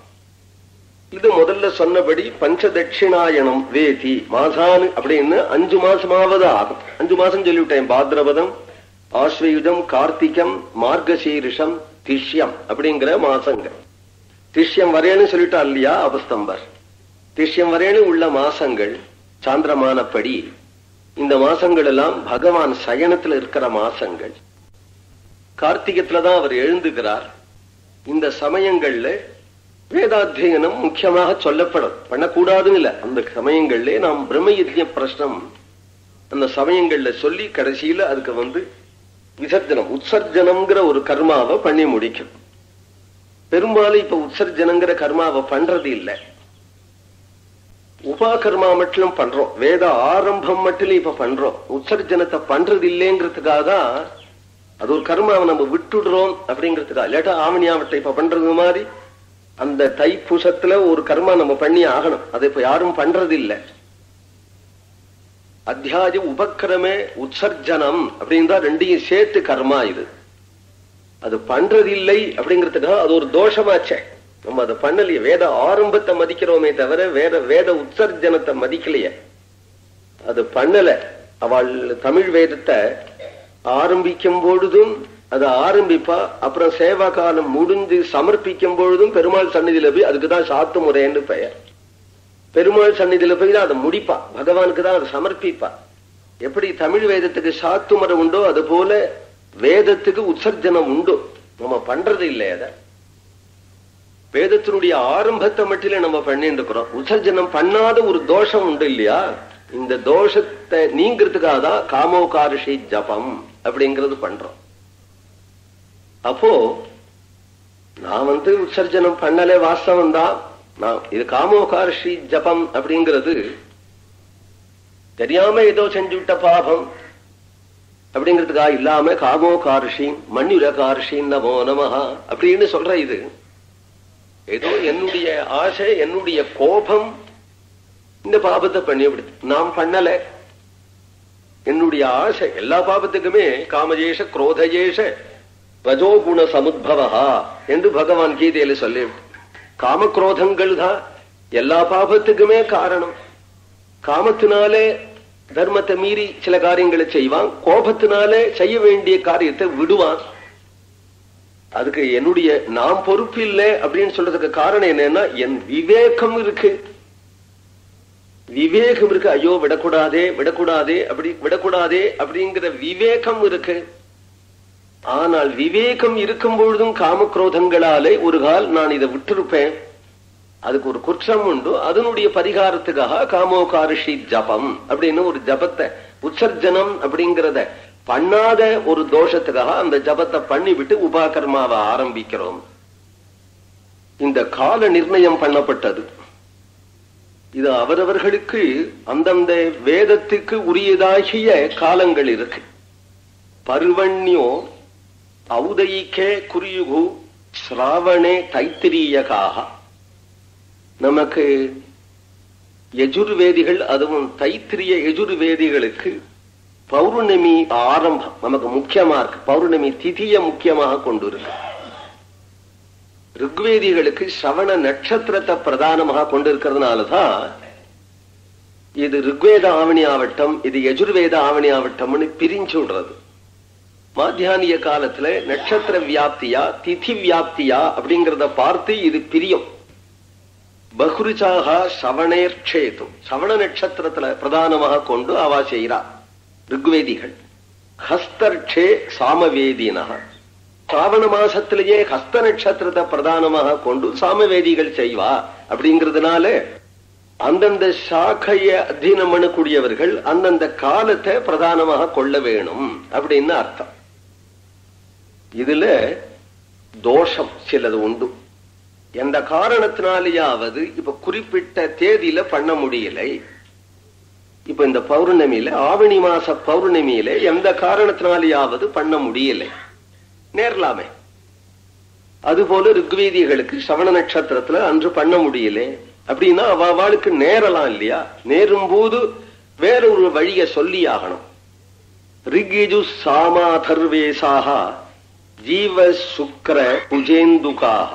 Speaker 1: இது முதல்ல சொன்னபடி பஞ்சதட்சிணாயணம் வேதி மாசானு அப்படின்னு அஞ்சு மாசமாவது ஆகும் அஞ்சு மாசம் சொல்லிவிட்டேன் பாத்ரபதம் ஆஸ்வயுதம் கார்த்திகம் மார்கசீரிஷம் திஷ்யம் அப்படிங்கிற மாசங்கள் திஷ்யம் வரையன்னு சொல்லிட்டா இல்லையா அபஸ்தம்பர் திஷ்யம் வரையன்னு உள்ள மாசங்கள் சாந்திரமானப்படி இந்த மாசங்கள் எல்லாம் பகவான் சயனத்துல இருக்கிற மாசங்கள் கார்த்திகத்துலதான் அவர் எழுந்துகிறார் இந்த சமயங்கள்ல வேதாத்தியனம் முக்கியமாக சொல்லப்படும் பண்ணக்கூடாதுன்னு இல்ல அந்த சமயங்கள்ல நாம் பிரம்ம யஜ்ய பிரஷ்னம் அந்த சமயங்கள்ல சொல்லி கடைசியில அதுக்கு வந்து விசர்ஜனம் உற்சர்ஜனம்ங்கிற ஒரு கர்மாவை பண்ணி முடிக்கும் பெரும்பாலும் இப்ப உற்சர்ஜனங்கிற கர்மாவை பண்றது இல்லை உபாகர்மா மட்டும் பண்றோம் வேத ஆரம்பம் மட்டும் இப்ப பண்றோம் உற்சர்ஜனத்தை பண்றது இல்லைங்கிறதுக்காக தான் அது ஒரு கர்மாவை நம்ம விட்டுடுறோம் அப்படிங்கிறதுக்காக இல்லாட்டா ஆவணியாவட்டை இப்ப பண்றது மாதிரி அந்த தைப்பூசத்துல ஒரு கர்மா நம்ம பண்ணி ஆகணும் அதை இப்ப யாரும் பண்றது இல்லை அத்தியாய உபக்கிரமே உற்சர்ஜனம் அப்படின்னு தான் ரெண்டையும் சேர்த்து கர்மா இது அது பண்றது இல்லை அப்படிங்கிறதுக்காக அது ஒரு தோஷமாச்சே நம்ம அதை பண்ணலையே வேத ஆரம்பத்தை மதிக்கிறோமே தவிர வேத வேத உற்சர்ஜனத்தை மதிக்கலையே அது பண்ணல அவள் தமிழ் வேதத்தை ஆரம்பிக்கும் பொழுதும் அதை ஆரம்பிப்பா அப்புறம் சேவா காலம் முடிந்து சமர்ப்பிக்கும் பொழுதும் பெருமாள் சந்நிதியில போய் அதுக்குதான் சாத்து முறைன்னு பெயர் பெருமாள் சந்நிதியில போய் தான் அதை முடிப்பா பகவானுக்கு தான் அதை சமர்ப்பிப்பா எப்படி தமிழ் வேதத்துக்கு சாத்து முறை உண்டோ அது போல வேதத்துக்கு உற்சர்ஜனம் உண்டு நம்ம பண்றது இல்லை அத வேதத்தினுடைய ஆரம்பத்தை மட்டில நம்ம பண்ணிட்டு இருக்கிறோம் உற்சர்ஜனம் பண்ணாத ஒரு தோஷம் உண்டு இல்லையா இந்த தோஷத்தை நீங்கிறதுக்காக தான் காமோகாரிஷி ஜபம் அப்படிங்கிறது பண்றோம் அப்போ நான் வந்து உற்சர்ஜனம் பண்ணலே வாஸ்தவம் தான் நான் இது காமோகாரிஷி ஜபம் அப்படிங்கிறது தெரியாம ஏதோ செஞ்சுவிட்ட பாபம் அப்படிங்கிறதுக்காக இல்லாம காமோ காரிஷி மண்ணுர காரிஷி நமோ நமஹா அப்படின்னு சொல்ற இது ஏதோ என்னுடைய ஆசை என்னுடைய கோபம் இந்த பாபத்தை பண்ணிவிடுது நாம் பண்ணல என்னுடைய ஆசை எல்லா பாபத்துக்குமே காமஜேஷ குரோதஜேஷ ரஜோகுண சமுத்பவா என்று பகவான் கீதையில சொல்லி காமக்ரோதங்கள் தான் எல்லா பாபத்துக்குமே காரணம் காமத்தினாலே தர்மத்தை மீறி சில காரியங்களை செய்வான் கோபத்தினாலே செய்ய வேண்டிய காரியத்தை விடுவான் அதுக்கு என்னுடைய நாம் பொறுப்பு இல்லை அப்படின்னு சொல்றதுக்கு காரணம் என்னன்னா என் விவேகம் இருக்கு விவேகம் இருக்கு ஐயோ விடக்கூடாதே விடக்கூடாதே அப்படி விடக்கூடாதே அப்படிங்கிற விவேகம் இருக்கு ஆனால் விவேகம் இருக்கும் பொழுதும் காமக்ரோதங்களாலே ஒரு கால் நான் இதை விட்டிருப்பேன் அதுக்கு ஒரு குற்றம் உண்டு அதனுடைய பரிகாரத்துக்காக காமோகாரிஷி ஜபம் அப்படின்னு ஒரு ஜபத்தை உற்சர்ஜனம் அப்படிங்கிறத பண்ணாத ஒரு தோஷத்துக்காக அந்த ஜபத்தை பண்ணிவிட்டு உபாகர்மாவை ஆரம்பிக்கிறோம் இந்த கால நிர்ணயம் பண்ணப்பட்டது இது அவரவர்களுக்கு அந்தந்த வேதத்துக்கு உரியதாகிய காலங்கள் இருக்கு பருவண்யோ ஔதயிக்கே குறியுகு ஸ்ராவணே தைத்திரியகாக நமக்கு எஜுர்வேதிகள் அதுவும் தைத்திரிய எஜுர்வேதிகளுக்கு பௌர்ணமி ஆரம்பம் நமக்கு முக்கியமா இருக்கு பௌர்ணமி திதிய முக்கியமாக கொண்டு இருக்கு ருக்வேதிகளுக்கு ஸ்ரவண நட்சத்திரத்தை பிரதானமாக கொண்டிருக்கிறதுனாலதான் இது ருக்வேத ஆவணி ஆவட்டம் இது எஜுர்வேத ஆவணி ஆவட்டம்னு பிரிஞ்சு விடுறது மாத்தியானிய காலத்துல நட்சத்திர வியாப்தியா திதி வியாப்தியா அப்படிங்கறத பார்த்து இது பிரியும் பகுரிச்சாக சவணேர்ஷேது சவண நட்சத்திரத்துல பிரதானமாக கொண்டு அவா செய்கிறா ருக்வேதிகள் ஹஸ்தர்ஷே சாமவேதினக சாவண மாசத்திலேயே ஹஸ்த நட்சத்திரத்தை பிரதானமாக கொண்டு சாமவேதிகள் செய்வா அப்படிங்கிறதுனால அந்தந்த சாக்கைய அத்தீனம் பண்ணக்கூடியவர்கள் அந்தந்த காலத்தை பிரதானமாக கொள்ள வேணும் அப்படின்னு அர்த்தம் இதுல தோஷம் சிலது உண்டு எந்த காரணத்தினாலேயாவது இப்ப குறிப்பிட்ட தேதியில பண்ண முடியலை இப்ப இந்த பௌர்ணமியில ஆவணி மாச பௌர்ணமியில எந்த காரணத்தினாலேயாவது பண்ண முடியலை நேரலாமே அதுபோல ருக்வேதிகளுக்கு சவண நட்சத்திரத்துல அன்று பண்ண முடியல அப்படின்னா அவ அவளுக்கு நேரலாம் இல்லையா நேரும் போது வேற ஒரு வழிய சொல்லி ஆகணும் ரிகிஜு சாமாதர்வேசாக ஜீவ சுக்கர குஜேந்துகாக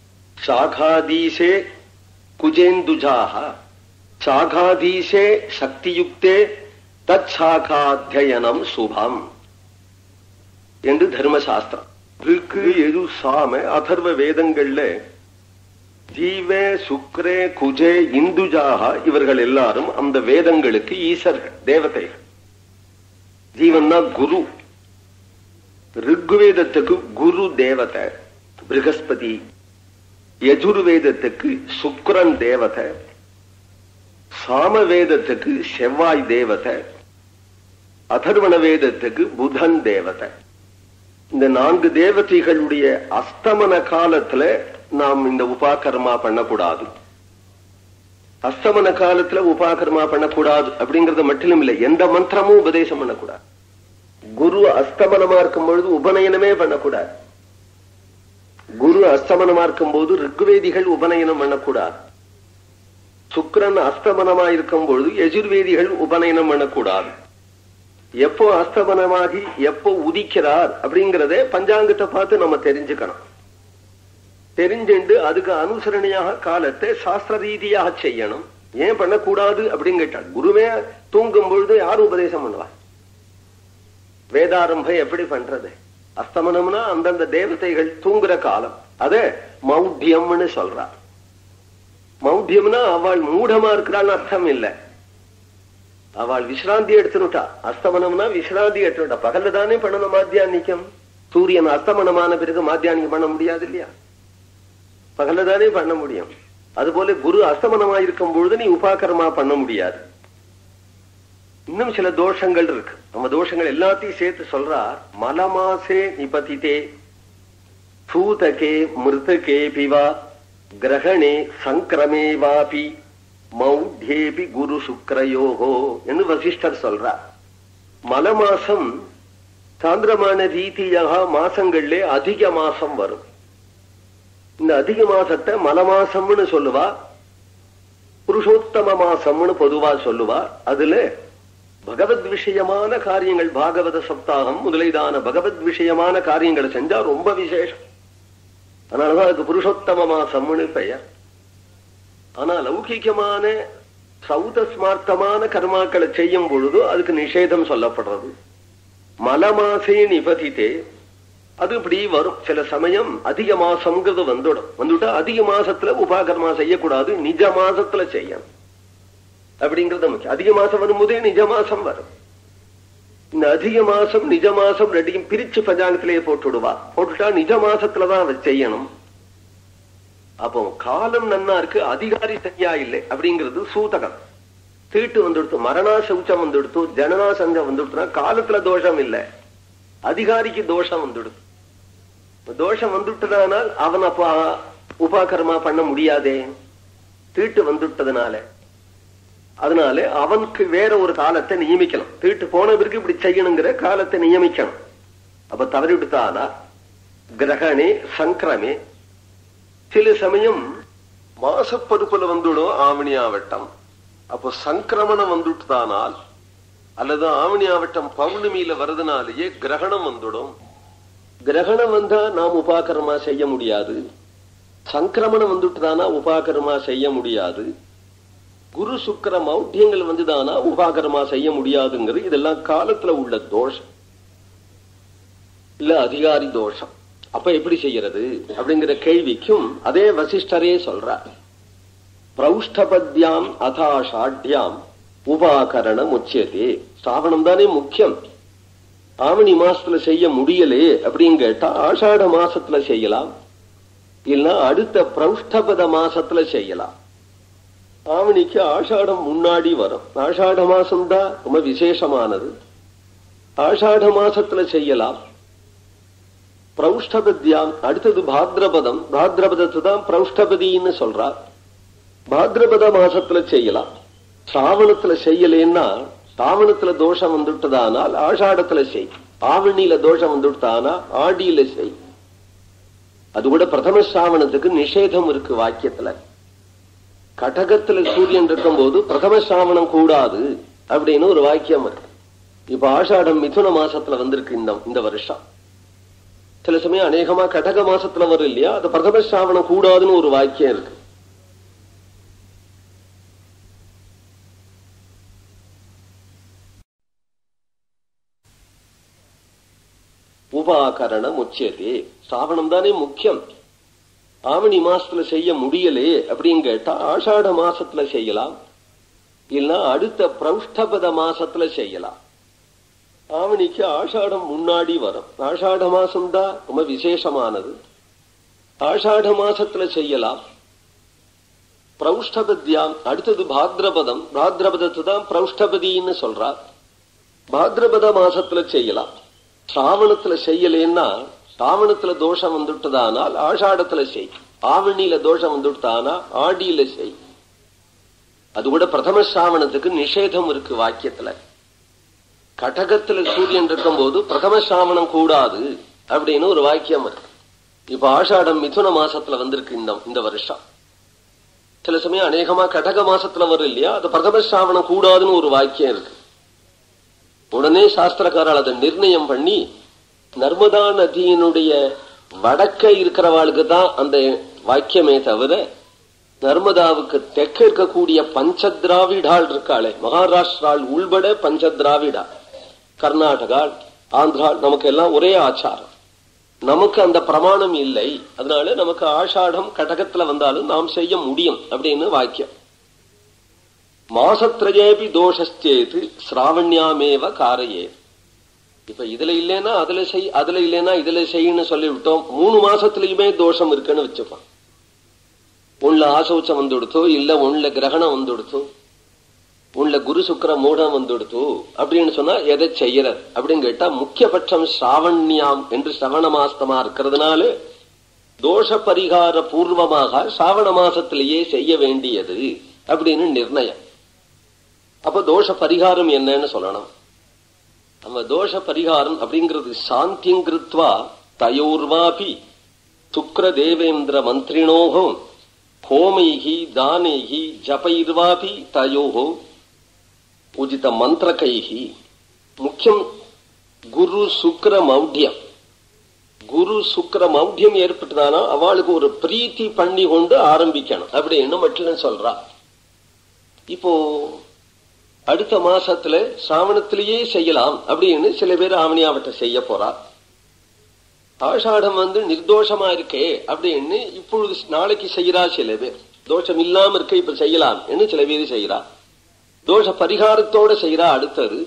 Speaker 1: சாகாதீசே குஜேந்துஜாக சாகாதீசே சக்தியுக்தே தத் சாகாத்தியனம் சுபம் என்று தர்மசாஸ்திரம் ருக்கு எது சாம அதர்வ வேதங்கள்ல ஜீவே சுக்ரே குஜே இந்துஜாக இவர்கள் எல்லாரும் அந்த வேதங்களுக்கு ஈசர்கள் தேவதைகள் ஜீவன் தான் குரு ருக்வேதத்துக்கு குரு தேவதை பிருகஸ்பதி யஜுர்வேதத்துக்கு சுக்ரன் தேவதை சாமவேதத்துக்கு செவ்வாய் தேவதை அதர்வண வேதத்துக்கு புதன் தேவதை இந்த நான்கு தேவதைகளுடைய அஸ்தமன காலத்துல நாம் இந்த உபாகர்மா பண்ணக்கூடாது அஸ்தமன காலத்துல உபாகர்மா பண்ணக்கூடாது அப்படிங்கறது மட்டும் இல்லை எந்த மந்திரமும் உபதேசம் பண்ணக்கூடாது குரு அஸ்தமனமா இருக்கும் பொழுது உபநயனமே பண்ணக்கூடாது குரு அஸ்தமனமா இருக்கும் போது ரிக்வேதிகள் உபநயனம் பண்ணக்கூடாது சுக்கரன் அஸ்தமனமா இருக்கும் பொழுது எஜுர்வேதிகள் உபநயனம் பண்ணக்கூடாது எப்போ அஸ்தமனமாகி எப்போ உதிக்கிறார் அப்படிங்கறதே பஞ்சாங்கத்தை பார்த்து நம்ம தெரிஞ்சுக்கணும் தெரிஞ்சுண்டு அதுக்கு அனுசரணையாக காலத்தை சாஸ்திர ரீதியாக செய்யணும் ஏன் பண்ணக்கூடாது அப்படின்னு கேட்டார் குருவே தூங்கும் பொழுது யார் உபதேசம் பண்ணுவார் வேதாரம்பம் எப்படி பண்றது அஸ்தமனம்னா அந்தந்த தேவதைகள் தூங்குற காலம் அதே மௌத்தியம்னு சொல்றார் மௌத்தியம்னா அவள் மூடமா இருக்கிறான்னு அர்த்தம் இல்லை அவள் விசிராந்தி எடுத்துனுட்டா அஸ்தமனம்னா விசிராந்தி எடுத்துனுட்டா பகல்ல தானே பண்ணணும் மாத்தியானிக்கம் சூரியன் அஸ்தமனமான பிறகு மாத்தியானிக்கம் பண்ண முடியாது இல்லையா பகல்ல தானே பண்ண முடியும் அதுபோல குரு அஸ்தமனமா இருக்கும் பொழுது நீ உபாக்கரமா பண்ண முடியாது இன்னும் சில தோஷங்கள் இருக்கு நம்ம தோஷங்கள் எல்லாத்தையும் சேர்த்து சொல்றார் மலமாசே நிபதித்தே சூதகே மிருதகே பிவா கிரகணே சங்கிரமே வாபி மௌத்தேபி குரு சுக்கரயோகோ என்று வசிஷ்டர் சொல்றார் மல மாசம் சாந்திரமான ரீதியாக மாசங்கள்ல அதிக மாசம் வரும் இந்த அதிக மாசத்தை மல மாசம்னு சொல்லுவா புருஷோத்தம மாசம்னு பொதுவா சொல்லுவா அதுல பகவத் விஷயமான காரியங்கள் பாகவத சப்தாகம் முதலைதான பகவத் விஷயமான காரியங்களை செஞ்சா ரொம்ப விசேஷம் அதனாலதான் அதுக்கு புருஷோத்தம மாசம்னு பெயர் ஆனா லௌகிகமான சௌத ஸ்மார்த்தமான கர்மாக்களை செய்யும் பொழுது அதுக்கு நிஷேதம் சொல்லப்படுறது மலமாசே நிபதித்தே அது இப்படி வரும் சில சமயம் அதிக மாசம்ங்கிறது வந்துடும் வந்துட்டா அதிக மாசத்துல உபாகர்மா செய்யக்கூடாது நிஜ மாசத்துல செய்யணும் அப்படிங்கறது முக்கியம் அதிக மாசம் வரும்போதே நிஜ மாசம் வரும் இந்த அதிக மாசம் நிஜ மாசம் ரெண்டையும் பிரிச்சு பஞ்சாங்கத்திலேயே போட்டுடுவா போட்டுட்டா நிஜ மாசத்துலதான் அதை செய்யணும் அப்போ காலம் நன்னா இருக்கு அதிகாரி சரியா இல்லை அப்படிங்கிறது சூதகம் தீட்டு வந்துடுத்து மரணா சௌச்சம் வந்துடுத்து ஜனனா சங்கம் வந்துடுத்துனா காலத்துல தோஷம் இல்லை அதிகாரிக்கு தோஷம் வந்துடுது தோஷம் வந்துட்டதானால் அவன் அப்ப உபாகரமா பண்ண முடியாதே தீட்டு வந்துட்டதுனால அதனால அவனுக்கு வேற ஒரு காலத்தை நியமிக்கணும் தீட்டு போன பிறகு இப்படி செய்யணுங்கிற காலத்தை நியமிக்கணும் அப்ப தவறி விடுத்தானா கிரகணே சங்கிரமே சில சமயம் மாசப்பருப்புல வந்துடும் ஆவணி ஆவட்டம் அப்போ சங்கிரமணம் வந்துட்டுதானால் அல்லது ஆவணி ஆவட்டம் பௌர்ணமியில வரதுனாலேயே கிரகணம் வந்துடும் கிரகணம் வந்தா நாம் உபாகரமா செய்ய முடியாது சங்கிரமணம் வந்துட்டுதானா உபாகரமா செய்ய முடியாது குரு சுக்கர மௌட்டியங்கள் வந்துதானா உபாகரமா செய்ய முடியாதுங்கிறது இதெல்லாம் காலத்துல உள்ள தோஷம் இல்ல அதிகாரி தோஷம் அப்ப எப்படி செய்யறது அப்படிங்கிற கேள்விக்கும் அதே வசிஷ்டரே சொல்றார் பிரௌஷ்டபத்யாம் அதாஷாட்யாம் உபாகரணம் உச்சியதே ஸ்ராவணம் தானே முக்கியம் ஆவணி மாசத்துல செய்ய முடியலே அப்படின்னு கேட்டா ஆஷாட மாசத்துல செய்யலாம் இல்ல அடுத்த பிரௌஷ்டபத மாசத்துல செய்யலாம் ஆவணிக்கு ஆஷாடம் முன்னாடி வரும் ஆஷாட மாசம் தான் ரொம்ப விசேஷமானது ஆஷாட மாசத்துல செய்யலாம் பிரௌஷ்டபத்யாம் அடுத்தது பாத்ரபதம் பாத்ரபதத்தை தான் பிரௌஷ்டபதின்னு சொல்றார் பாத்ரபத மாசத்துல செய்யலாம் சிராவணத்துல செய்யலேன்னா சிராவணத்துல தோஷம் வந்துட்டதானால் ஆஷாடத்துல செய் ஆவணியில தோஷம் வந்துட்டானா ஆடியில செய் அது கூட பிரதம சிராவணத்துக்கு நிஷேதம் இருக்கு வாக்கியத்துல கடகத்துல சூரியன் இருக்கும் போது பிரதம சிராவணம் கூடாது அப்படின்னு ஒரு வாக்கியம் இருக்கு இப்ப ஆஷாடம் மிதுன மாசத்துல வந்திருக்கு இந்த இந்த வருஷம் சில சமயம் அநேகமா கடக மாசத்துல வரும் இல்லையா அது பிரதம சிராவணம் கூடாதுன்னு ஒரு வாக்கியம் இருக்கு உபாகரணம் உச்சியதே சிராவணம் தானே முக்கியம் ஆவணி மாசத்துல செய்ய முடியலே அப்படின்னு கேட்டா ஆஷாட மாசத்துல செய்யலாம் இல்ல அடுத்த பிரௌஷ்டபத மாசத்துல செய்யலாம் ஆவணிக்கு ஆஷாடம் முன்னாடி வரும் ஆஷாட மாசம் தான் ரொம்ப விசேஷமானது ஆஷாட மாசத்துல செய்யலாம் பிரௌஷ்டபத்யாம் அடுத்தது பாத்ரபதம் பாத்ரபதத்தை தான் பிரௌஷ்டபதின்னு சொல்றார் பாத்ரபத மாசத்துல செய்யலாம் சிராவணத்துல செய்யலேன்னா சிராவணத்துல தோஷம் வந்துட்டதானால் ஆஷாடத்துல செய் ஆவணியில தோஷம் வந்துட்டானா ஆடியில செய் அது கூட பிரதம சிராவணத்துக்கு நிஷேதம் இருக்கு வாக்கியத்துல கடகத்துல சூரியன் இருக்கும் போது பிரதம சிராவணம் கூடாது அப்படின்னு ஒரு வாக்கியம் இருக்கு இப்ப ஆஷாடம் மிதுன மாசத்துல வந்திருக்கு இந்த இந்த வருஷம் சில சமயம் அநேகமா கடக மாசத்துல வரும் இல்லையா அது பிரதம சிராவணம் கூடாதுன்னு ஒரு வாக்கியம் இருக்கு உடனே சாஸ்திரக்காரால் அதை நிர்ணயம் பண்ணி நர்மதா நதியினுடைய வடக்க இருக்கிறவாளுக்கு தான் அந்த வாக்கியமே தவிர நர்மதாவுக்கு தெற்க இருக்கக்கூடிய பஞ்சத்ராவிடால் இருக்காளே மகாராஷ்டிரால் உள்பட பஞ்சத்ராவிடா கர்நாடகா ஆந்திரா நமக்கு எல்லாம் ஒரே ஆச்சாரம் நமக்கு அந்த பிரமாணம் இல்லை அதனால நமக்கு ஆஷாடம் கடகத்துல வந்தாலும் நாம் செய்ய முடியும் அப்படின்னு வாக்கியம் மாசத்ரஜேபி தோஷச்சேது சிராவண்யாமேவ காரையே இப்ப இதுல இல்லைன்னா அதுல செய் அதுல இல்லைன்னா இதுல செய்யன்னு சொல்லிவிட்டோம் மூணு மாசத்துலயுமே தோஷம் இருக்குன்னு வச்சுப்பான் உள்ள ஆசௌச்சம் வந்துடுத்தோ இல்ல உள்ள கிரகணம் வந்துடுத்தோ உள்ள குரு சுக்கர மூடம் வந்துடுத்தோ அப்படின்னு சொன்னா எதை செய்யற அப்படின்னு கேட்டா முக்கியபட்சம் ஸ்ராவண்யாம் என்று சிரவண மாசமா இருக்கிறதுனால தோஷ பரிகார பூர்வமாக சிராவண மாசத்திலேயே செய்ய வேண்டியது அப்படின்னு நிர்ணயம் அப்ப தோஷ பரிகாரம் என்னன்னு சொல்லணும் நம்ம தோஷ பரிகாரம் அப்படிங்கிறது சாந்தியங்கிருத்வா தயோர்வாபி சுக்ர தேவேந்திர மந்திரினோகம் ஹோமைகி தானைகி ஜபைர்வாபி தயோகோ உஜித மந்திரகைகி முக்கியம் குரு சுக்ர மௌಢ்யம் குரு சுக்கர மௌಢ்யம் ஏற்பட்டதானா அவளுக்கு ஒரு பிரீத்தி பண்ணி கொண்டு ஆரம்பிக்கணும் அப்படின்னு மட்டும் சொல்றா இப்போ அடுத்த மாசத்துல சிராவணத்திலேயே செய்யலாம் அப்படின்னு சில பேர் ஆவணியாவட்ட செய்ய போறா ஆஷாடம் வந்து நிர்தோஷமா இருக்கே அப்படின்னு இப்பொழுது நாளைக்கு செய்யறா சில பேர் தோஷம் இல்லாம இருக்க இப்ப செய்யலாம் என்று சில பேர் செய்யறா தோஷ பரிகாரத்தோட செய்யறா அடுத்தது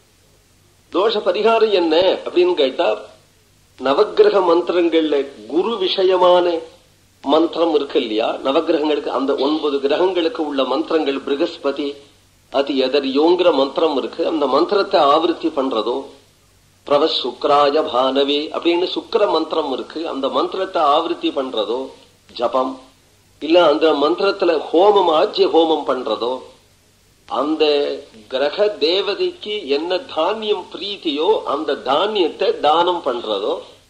Speaker 1: தோஷ பரிகாரம் என்ன அப்படின்னு கேட்டா நவகிரக மந்திரங்கள்ல குரு விஷயமான மந்திரம் இருக்கு இல்லையா நவகிரகங்களுக்கு அந்த ஒன்பது கிரகங்களுக்கு உள்ள மந்திரங்கள் பிருகஸ்பதி அது எதர் யோங்கிற மந்திரம் இருக்கு அந்த மந்திரத்தை ஆவருத்தி பண்றதோ பிரவ சுக்ராய பானவே அப்படின்னு சுக்கர மந்திரம் இருக்கு அந்த மந்திரத்தை ஆவருத்தி பண்றதோ ஜபம் இல்ல அந்த மந்திரத்துல ஹோமம் ஆஜ்ய ஹோமம் பண்றதோ அந்த கிரக தேவதைக்கு என்ன தானியம் பிரீத்தியோ அந்த தானியத்தை தானம் பண்றதோ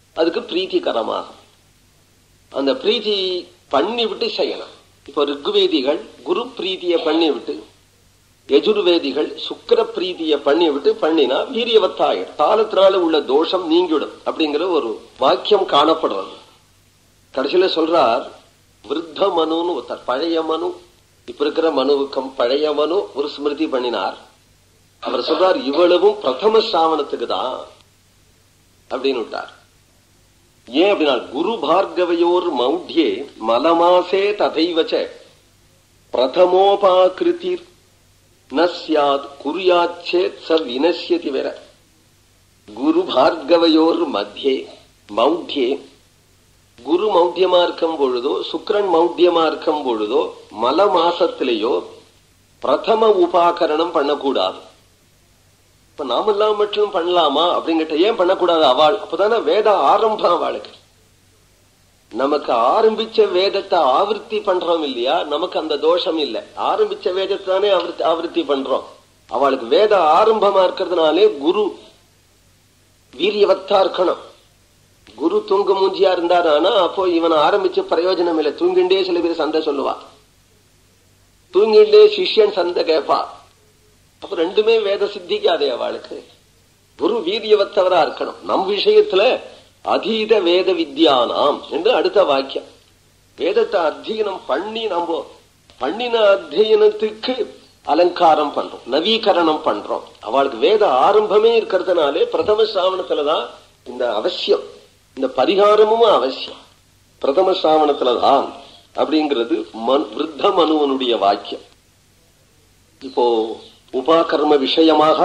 Speaker 1: அதுக்கு பிரீத்திகரமாகும் அந்த பிரீத்தி பண்ணி விட்டு செய்யணும் இப்ப ரிக்வேதிகள் குரு பிரீத்திய பண்ணி விட்டு எஜுர்வேதிகள் சுக்கர பிரீத்திய பண்ணி விட்டு பண்ணினா வீரியவத்தாயிடும் காலத்தினால உள்ள தோஷம் நீங்கிவிடும் அப்படிங்கிற ஒரு வாக்கியம் காணப்படுறது கடைசியில சொல்றார் விருத்த மனுன்னு ஒருத்தர் பழைய மனு இப்ப இருக்கிற மனுவுக்கம் பழைய மனு ஒரு ஸ்மிருதி பண்ணினார் அவர் சொல்றார் இவ்வளவும் பிரதம சிராவணத்துக்கு தான் அப்படின்னு விட்டார் ஏன் அப்படின்னா குரு பார்கவையோர் மௌட்யே மலமாசே ததைவச்ச பிரதமோபாகிருதிர் ந சியாத் குறியாச்சேத் ச வினசியதி வேற குரு பார்கவையோர் மத்தியே மௌட்யே குரு மௌத்தியமா இருக்கும் பொழுதோ சுக்கரன் மௌத்தியமா இருக்கும் பொழுதோ மல மாசத்திலேயோ பிரதம உபாகரணம் பண்ணக்கூடாது இப்ப நாமெல்லாம் மட்டும் பண்ணலாமா அப்படிங்கிட்ட ஏன் பண்ணக்கூடாது அவள் அப்பதானே வேத ஆரம்பம் அவளுக்கு நமக்கு ஆரம்பிச்ச வேதத்தை ஆவர்த்தி பண்றோம் இல்லையா நமக்கு அந்த தோஷம் இல்ல ஆரம்பிச்ச வேதத்தை தானே ஆவர்த்தி ஆவர்த்தி பண்றோம் அவளுக்கு வேத ஆரம்பமா இருக்கிறதுனாலே குரு வீரியவத்தா இருக்கணும் குரு தூங்கு மூஞ்சியா இருந்தாரானா அப்போ இவன் ஆரம்பிச்ச பிரயோஜனம் இல்லை தூங்கிண்டே சில பேர் சண்டை சொல்லுவா தூங்கிண்டே சிஷ்யன் சண்டை கேட்பா அப்ப ரெண்டுமே வேத சித்திக்காதே அவளுக்கு குரு வீரியவத்தவரா இருக்கணும் நம் விஷயத்துல அதீத வேத வித்யானாம் என்று அடுத்த வாக்கியம் வேதத்தை அத்தியனம் பண்ணி நம்ம பண்ணின அத்தியனத்துக்கு அலங்காரம் பண்றோம் நவீகரணம் பண்றோம் அவளுக்கு வேத ஆரம்பமே இருக்கிறதுனாலே பிரதம சிராவணத்துலதான் இந்த அவசியம் இந்த பரிகாரமும் அவசியம் பிரதம சிராவணத்துலதான் அப்படிங்கிறது மன் விருத்த மனுவனுடைய வாக்கியம் இப்போ உபாகர்ம விஷயமாக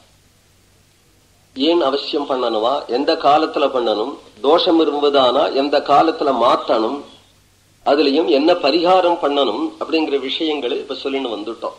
Speaker 1: ஏன் அவசியம் பண்ணணுமா எந்த காலத்துல பண்ணணும் தோஷம் இருந்ததானா எந்த காலத்துல மாத்தணும் அதுலயும் என்ன பரிகாரம் பண்ணணும் அப்படிங்கிற விஷயங்களை இப்ப சொல்லின்னு வந்துட்டோம்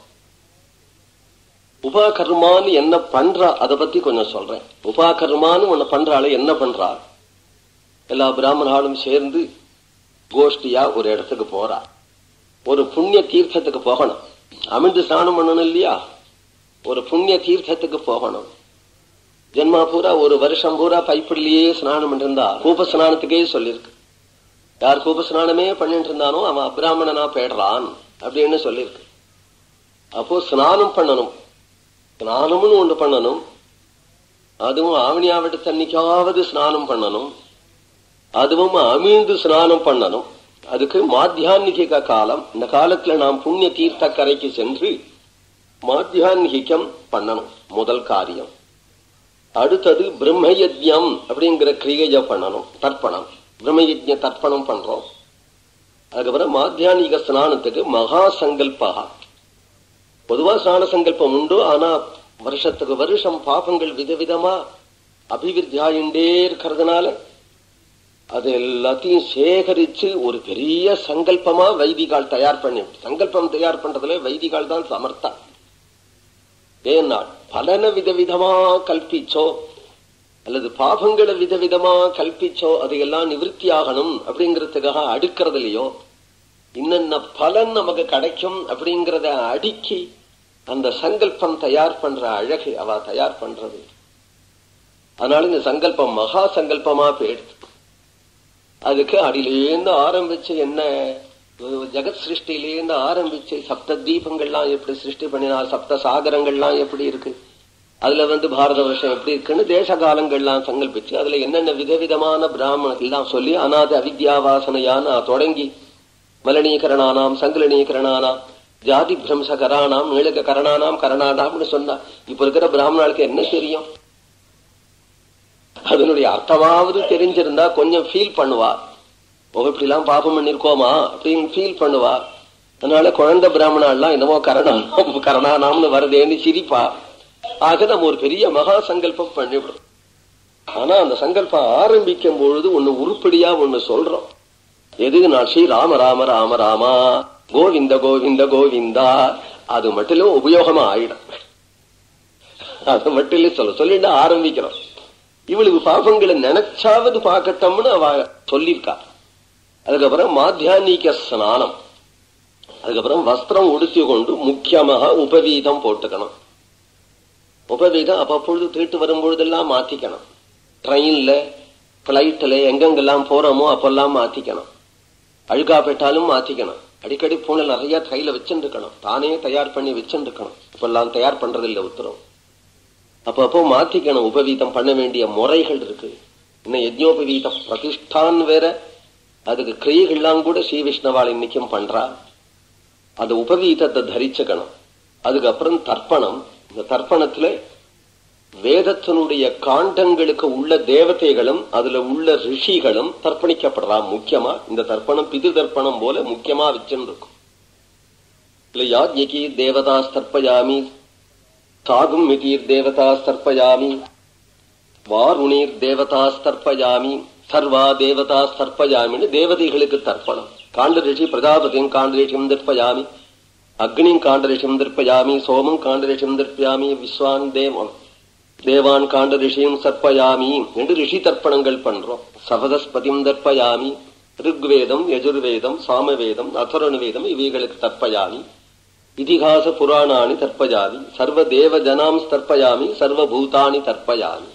Speaker 1: உபாகர்மான்னு என்ன பண்றா அதை பத்தி கொஞ்சம் சொல்றேன் உபாகர்மான்னு ஒண்ணு பண்றாள் என்ன பண்றா எல்லா பிராமணாலும் சேர்ந்து கோஷ்டியா ஒரு இடத்துக்கு போறா ஒரு புண்ணிய தீர்த்தத்துக்கு போகணும் அமிழ்ந்து ஸ்நானம் பண்ணணும் இல்லையா ஒரு புண்ணிய தீர்த்தத்துக்கு போகணும் ஜென்மா பூரா ஒரு வருஷம் பூரா பைப்பிலேயே ஸ்நானம் பண்ணிருந்தா கூப ஸ்நானத்துக்கே சொல்லியிருக்கு யார் கூப ஸ்நானமே பண்ணிட்டு இருந்தானோ அவன் அப்ராமணனா போயிடுறான் அப்படின்னு சொல்லியிருக்கு அப்போ ஸ்நானம் பண்ணணும் ஸ்நானம்னு ஒன்று பண்ணணும் அதுவும் ஆவணியாவட்ட தண்ணிக்காவது ஸ்நானம் பண்ணணும் அதுவும் அமிழ்ந்து ஸ்நானம் பண்ணணும் அதுக்கு மாத்தியான்மிக காலம் இந்த காலத்துல நாம் புண்ணிய தீர்த்த கரைக்கு சென்று மாத்தியான்மிகம் பண்ணணும் முதல் காரியம் அடுத்தது பிரம்மயஜ்யம் அப்படிங்கிற கிரியைய பண்ணணும் தர்ப்பணம் பிரம்மயஜ்ய தர்ப்பணம் பண்றோம் அதுக்கப்புறம் மாத்தியானிக ஸ்நானத்துக்கு மகா சங்கல்பா பொதுவா ஸ்நான சங்கல்பம் உண்டு ஆனா வருஷத்துக்கு வருஷம் பாபங்கள் விதவிதமா அபிவிருத்தியாயிண்டே இருக்கிறதுனால அது எல்லாத்தையும் சேகரிச்சு ஒரு பெரிய சங்கல்பமா வைதிகால் தயார் பண்ணி சங்கல்பம் தயார் பண்றதுல வைதிகால் தான் சமர்த்தா ஏன்னா பலனை விதவிதமா கல்பிச்சோ அல்லது பாபங்களை விதவிதமா கல்பிச்சோ அதையெல்லாம் நிவர்த்தி ஆகணும் அப்படிங்கறதுக்காக அடுக்கிறதுலயோ இன்னென்ன பலன் நமக்கு கிடைக்கும் அப்படிங்கறத அடுக்கி அந்த சங்கல்பம் தயார் பண்ற அழகு அவ தயார் பண்றது அதனால இந்த சங்கல்பம் மகா சங்கல்பமா போயிடுது அதுக்கு அடியிலேருந்து ஆரம்பிச்சு என்ன ஜெகத் சிருஷ்டிலேருந்து ஆரம்பிச்சு சப்த தீபங்கள்லாம் எப்படி சிருஷ்டி பண்ணினா சப்த சாகரங்கள்லாம் எப்படி இருக்கு அதுல வந்து பாரத வருஷம் எப்படி இருக்குன்னு தேச காலங்கள்லாம் சங்கல்பிச்சு அதுல என்னென்ன விதவிதமான பிராமணர்கள் எல்லாம் சொல்லி அநாத அவித்யாவாசனையான தொடங்கி மலனீகரணானாம் சங்கலனீகரணானாம் ஜாதி பிரம்ச கரானாம் நீளக கரணானாம் கரணானாம்னு சொன்னா இப்ப இருக்கிற பிராமணர்களுக்கு என்ன தெரியும் அதனுடைய அர்த்தமாவது தெரிஞ்சிருந்தா கொஞ்சம் ஃபீல் பண்ணுவா ஓ இப்படி எல்லாம் பாபம் பண்ணிருக்கோமா அப்படின்னு ஃபீல் பண்ணுவா அதனால குழந்தை பிராமணாலாம் என்னமோ கரணானாம் கரணானாம்னு வருதேன்னு சிரிப்பா ஆக நம்ம ஒரு பெரிய மகா சங்கல்பம் பண்ணிவிடும் ஆனா அந்த சங்கல்பம் ஆரம்பிக்கும் பொழுது ஒண்ணு உருப்படியா ஒண்ணு சொல்றோம் எது நான் ஸ்ரீ ராம ராம ராம ராமா கோவிந்த கோவிந்த கோவிந்தா அது மட்டும் உபயோகமா ஆயிடும் அது மட்டும் சொல்ல சொல்லிட்டு ஆரம்பிக்கிறோம் இவளுக்கு பாபங்களை நினைச்சாவது பார்க்கட்டோம்னு அவ சொல்லியிருக்கா அதுக்கப்புறம் மாத்தியானிக ஸ்நானம் அதுக்கப்புறம் வஸ்திரம் உடுத்தி கொண்டு முக்கியமாக உபவீதம் போட்டுக்கணும் உபவீதம் அப்பப்பொழுது தீட்டு வரும்பொழுதெல்லாம் மாத்திக்கணும் ட்ரெயின்ல பிளைட்ல எங்கெங்கெல்லாம் போறோமோ அப்பெல்லாம் மாத்திக்கணும் அழுகா பெற்றாலும் மாத்திக்கணும் அடிக்கடி பூனை நிறைய கையில வச்சுருக்கணும் தானே தயார் பண்ணி வச்சுருக்கணும் இப்பெல்லாம் தயார் பண்றது இல்ல உத்தரவு அப்பப்போ மாத்திக்கணும் உபவீதம் பண்ண வேண்டிய முறைகள் இருக்கு இன்னும் யஜ்னோபவீத பிரதிஷ்டான் வேற அதுக்கு கிரியைகள்லாம் கூட ஸ்ரீ விஷ்ணவாள் இன்னைக்கும் பண்றா அந்த உபவீதத்தை தரிச்சுக்கணும் அதுக்கப்புறம் தர்ப்பணம் இந்த தர்ப்பணத்துல வேதத்தினுடைய காண்டங்களுக்கு உள்ள தேவதைகளும் அதுல உள்ள ரிஷிகளும் தர்ப்பணிக்கப்படுறா முக்கியமா இந்த தர்ப்பணம் பிது தர்ப்பணம் போல முக்கியமா வச்சுருக்கும் இல்ல யாஜ்யகி தேவதா தர்ப்பயாமி சாகும் மிதீர் தேவதா தர்ப்பயாமி வாருணீர் தேவதா தர்ப்பயாமி சர்வா தேவதா தர்ப்பயாமின்னு தேவதைகளுக்கு தர்ப்பணம் காண்ட ரிஷி பிரஜாபதியும் காண்ட ரிஷியம் தர்ப்பயாமி அக்னியும் காண்ட ரிஷியம் தர்ப்பயாமி சோமம் காண்ட ரிஷியம் தர்ப்பயாமி விஸ்வான் தேவம் தேவான் காண்ட ரிஷியும் தர்ப்பயாமி என்று ரிஷி தர்ப்பணங்கள் பண்றோம் சபதஸ்பதியும் தர்ப்பயாமி ரிக்வேதம் யஜுர்வேதம் சாமவேதம் அதரண வேதம் இவைகளுக்கு தர்ப்பயாமி இதிகாச புராணானி தர்ப்பயாமி சர்வ தேவ ஜனாம் தர்ப்பயாமி சர்வ பூதானி தர்ப்பயாமி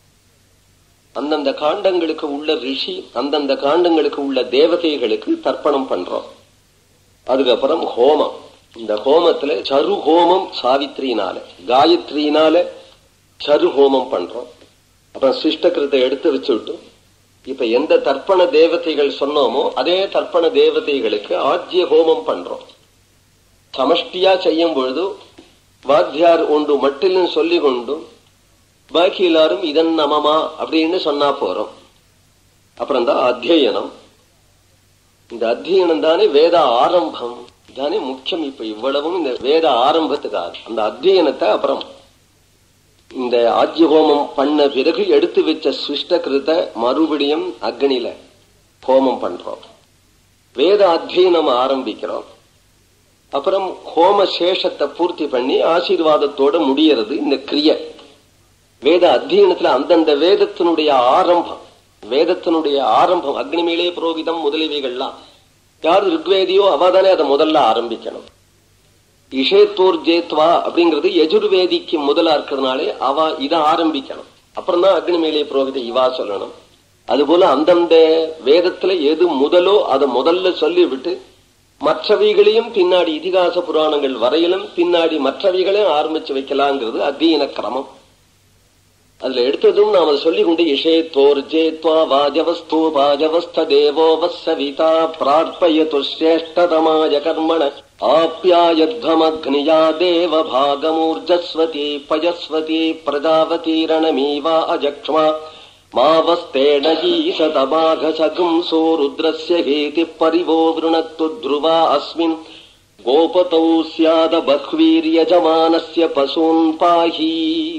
Speaker 1: அந்தந்த காண்டங்களுக்கு உள்ள ரிஷி அந்தந்த காண்டங்களுக்கு உள்ள தேவதைகளுக்கு தர்ப்பணம் பண்றோம் அதுக்கப்புறம் ஹோமம் இந்த ஹோமத்துல சரு ஹோமம் சாவித்ரினால காயத்ரினால சரு ஹோமம் பண்றோம் அப்புறம் சிஷ்டகிருத்தை எடுத்து வச்சுட்டு இப்ப எந்த தர்ப்பண தேவதைகள் சொன்னோமோ அதே தர்ப்பண தேவதைகளுக்கு ஆஜ்ய ஹோமம் பண்றோம் சமஷ்டியா செய்யும் பொழுது வாத்தியார் ஒன்று மட்டிலும் சொல்லி கொண்டும் பாக்கி எல்லாரும் இதன் நமமா அப்படின்னு சொன்னா போறோம் அப்புறம் தான் அத்தியனம் இந்த அத்தியனம் தானே வேத ஆரம்பம் தானே முக்கியம் இப்ப இவ்வளவும் இந்த வேத ஆரம்பத்துக்காக அந்த அத்தியனத்தை அப்புறம் இந்த ஆஜ்ய ஹோமம் பண்ண பிறகு எடுத்து வச்ச சிஷ்டகிருத மறுபடியும் அக்னியில ஹோமம் பண்றோம் வேத அத்தியனம் ஆரம்பிக்கிறோம் அப்புறம் ஹோம சேஷத்தை பூர்த்தி பண்ணி ஆசீர்வாதத்தோட முடியறது இந்த கிரியை வேத அத்தியனத்துல அந்தந்த வேதத்தினுடைய ஆரம்பம் வேதத்தினுடைய ஆரம்பம் அக்னிமேலே புரோகிதம் முதலியவைகள்லாம் யார் ருக்வேதியோ அவதானே அதை முதல்ல ஆரம்பிக்கணும் இஷேத்தோர் ஜேத்வா அப்படிங்கிறது எஜுர்வேதிக்கு முதலா இருக்கிறதுனாலே அவ இதை ஆரம்பிக்கணும் அப்புறம் தான் அக்னிமேலே புரோகித இவா சொல்லணும் அதுபோல அந்தந்த வேதத்துல எது முதலோ அதை முதல்ல சொல்லிவிட்டு மற்றவைகளையும் பின்னாடி இதிகாச புராணங்கள் வரையிலும் பின்னாடி மற்றவைகளையும் ஆரம்பிச்சு வைக்கலாங்கிறது அத்தியன கிரமம் அதுல எடுத்ததும் நாம சொல்லிக் கொண்டு இஷே தோர்ஜேத்வா வாஜவஸ்து வாஜவஸ்த தேவோ வசவிதா பிரார்ப்பயது சிரேஷ்டதமாய கர்மண ஆப்யாயத்வமக்னியா தேவ பாகமூர்ஜஸ்வதி பயஸ்வதி பிரஜாவதீரணமீவா அஜக்ஷ்மா மாவஸ்தேன ஈசதபாகசகும் சோருத்ரஸ்ய ஹேதி பரிவோ விருணத்து த்ருவா அஸ்மின் கோபதௌ ஸ்யாத பஹ்வீரியஜமானஸ்ய பசூன் பாஹி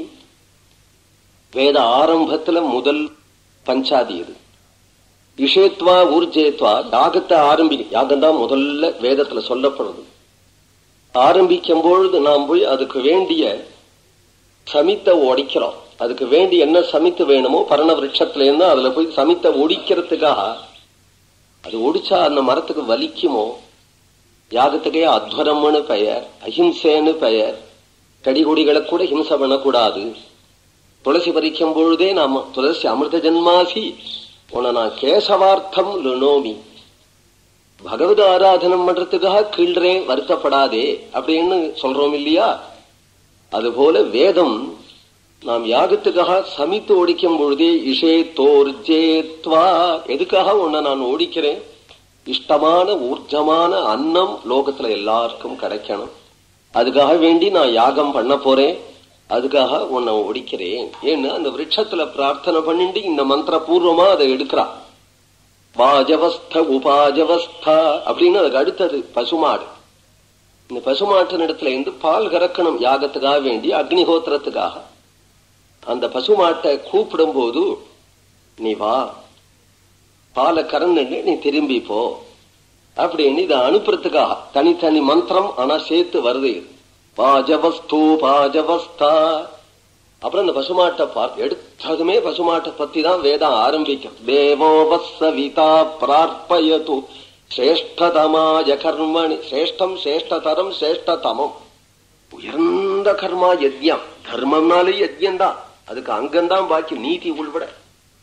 Speaker 1: வேத ஆரம்பத்துல முதல் பஞ்சாதி இது விஷேத்வா ஊர்ஜேத்வா யாகத்தை ஆரம்பி யாகம் தான் முதல்ல வேதத்துல சொல்லப்படுது ஆரம்பிக்கும் பொழுது நாம் போய் அதுக்கு வேண்டிய சமித்த ஒடிக்கிறோம் அதுக்கு வேண்டி என்ன சமித்து வேணுமோ பரண விரட்சத்துல இருந்து அதுல போய் சமித்த ஒடிக்கிறதுக்காக அது ஒடிச்சா அந்த மரத்துக்கு வலிக்குமோ யாகத்துக்கே அத்வரம்னு பெயர் அஹிம்சேன்னு பெயர் கடி கொடிகளை கூட ஹிம்சை பண்ணக்கூடாது துளசி பறிக்கும் பொழுதே நாம துளசி அமிர்த ஜன்மாசி உன்னை நான் கேசவார்த்தம் லுனோமி பகவத ஆராதனம் பண்றதுக்காக கீழ்றேன் வருத்தப்படாதே அப்படின்னு சொல்றோம் இல்லையா அதுபோல வேதம் நாம் யாகத்துக்காக சமித்து ஓடிக்கும் பொழுதே இஷே தோர்ஜேத்வா எதுக்காக உன்னை நான் ஓடிக்கிறேன் இஷ்டமான ஊர்ஜமான அன்னம் லோகத்துல எல்லாருக்கும் கிடைக்கணும் அதுக்காக வேண்டி நான் யாகம் பண்ண போறேன் அதுக்காக உன்னை ஒடிக்கிறேன் ஏன்னு அந்த விரட்சத்துல பிரார்த்தனை பண்ணிட்டு இந்த மந்திர பூர்வமா அதை எடுக்கிறா வாஜவஸ்த உபாஜவஸ்தா அப்படின்னு அதுக்கு அடுத்தது பசுமாடு இந்த பசுமாட்டின் இடத்துல இருந்து பால் கறக்கணும் யாகத்துக்காக வேண்டி அக்னிஹோத்திரத்துக்காக அந்த பசுமாட்டை கூப்பிடும் போது நீ வா பாலை கறந்துட்டு நீ திரும்பி போ அப்படின்னு இதை அனுப்புறதுக்காக தனித்தனி மந்திரம் ஆனா சேர்த்து வருது இது பாஜவஸ்து பாஜவஸ்தா அப்புறம் இந்த பசுமாட்டை பார்த்து எடுத்ததுமே பசுமாட்டை பத்தி தான் வேதம் ஆரம்பிக்கும் தேவோ வசவிதா பிரார்ப்பயது சிரேஷ்டதமாய கர்மணி சிரேஷ்டம் சிரேஷ்டதரம் சிரேஷ்டதமம் உயர்ந்த கர்மா யஜ்யம் தர்மம்னாலே யஜ்யம் தான் அதுக்கு அங்கம்தான் பாக்கி நீதி உள்பட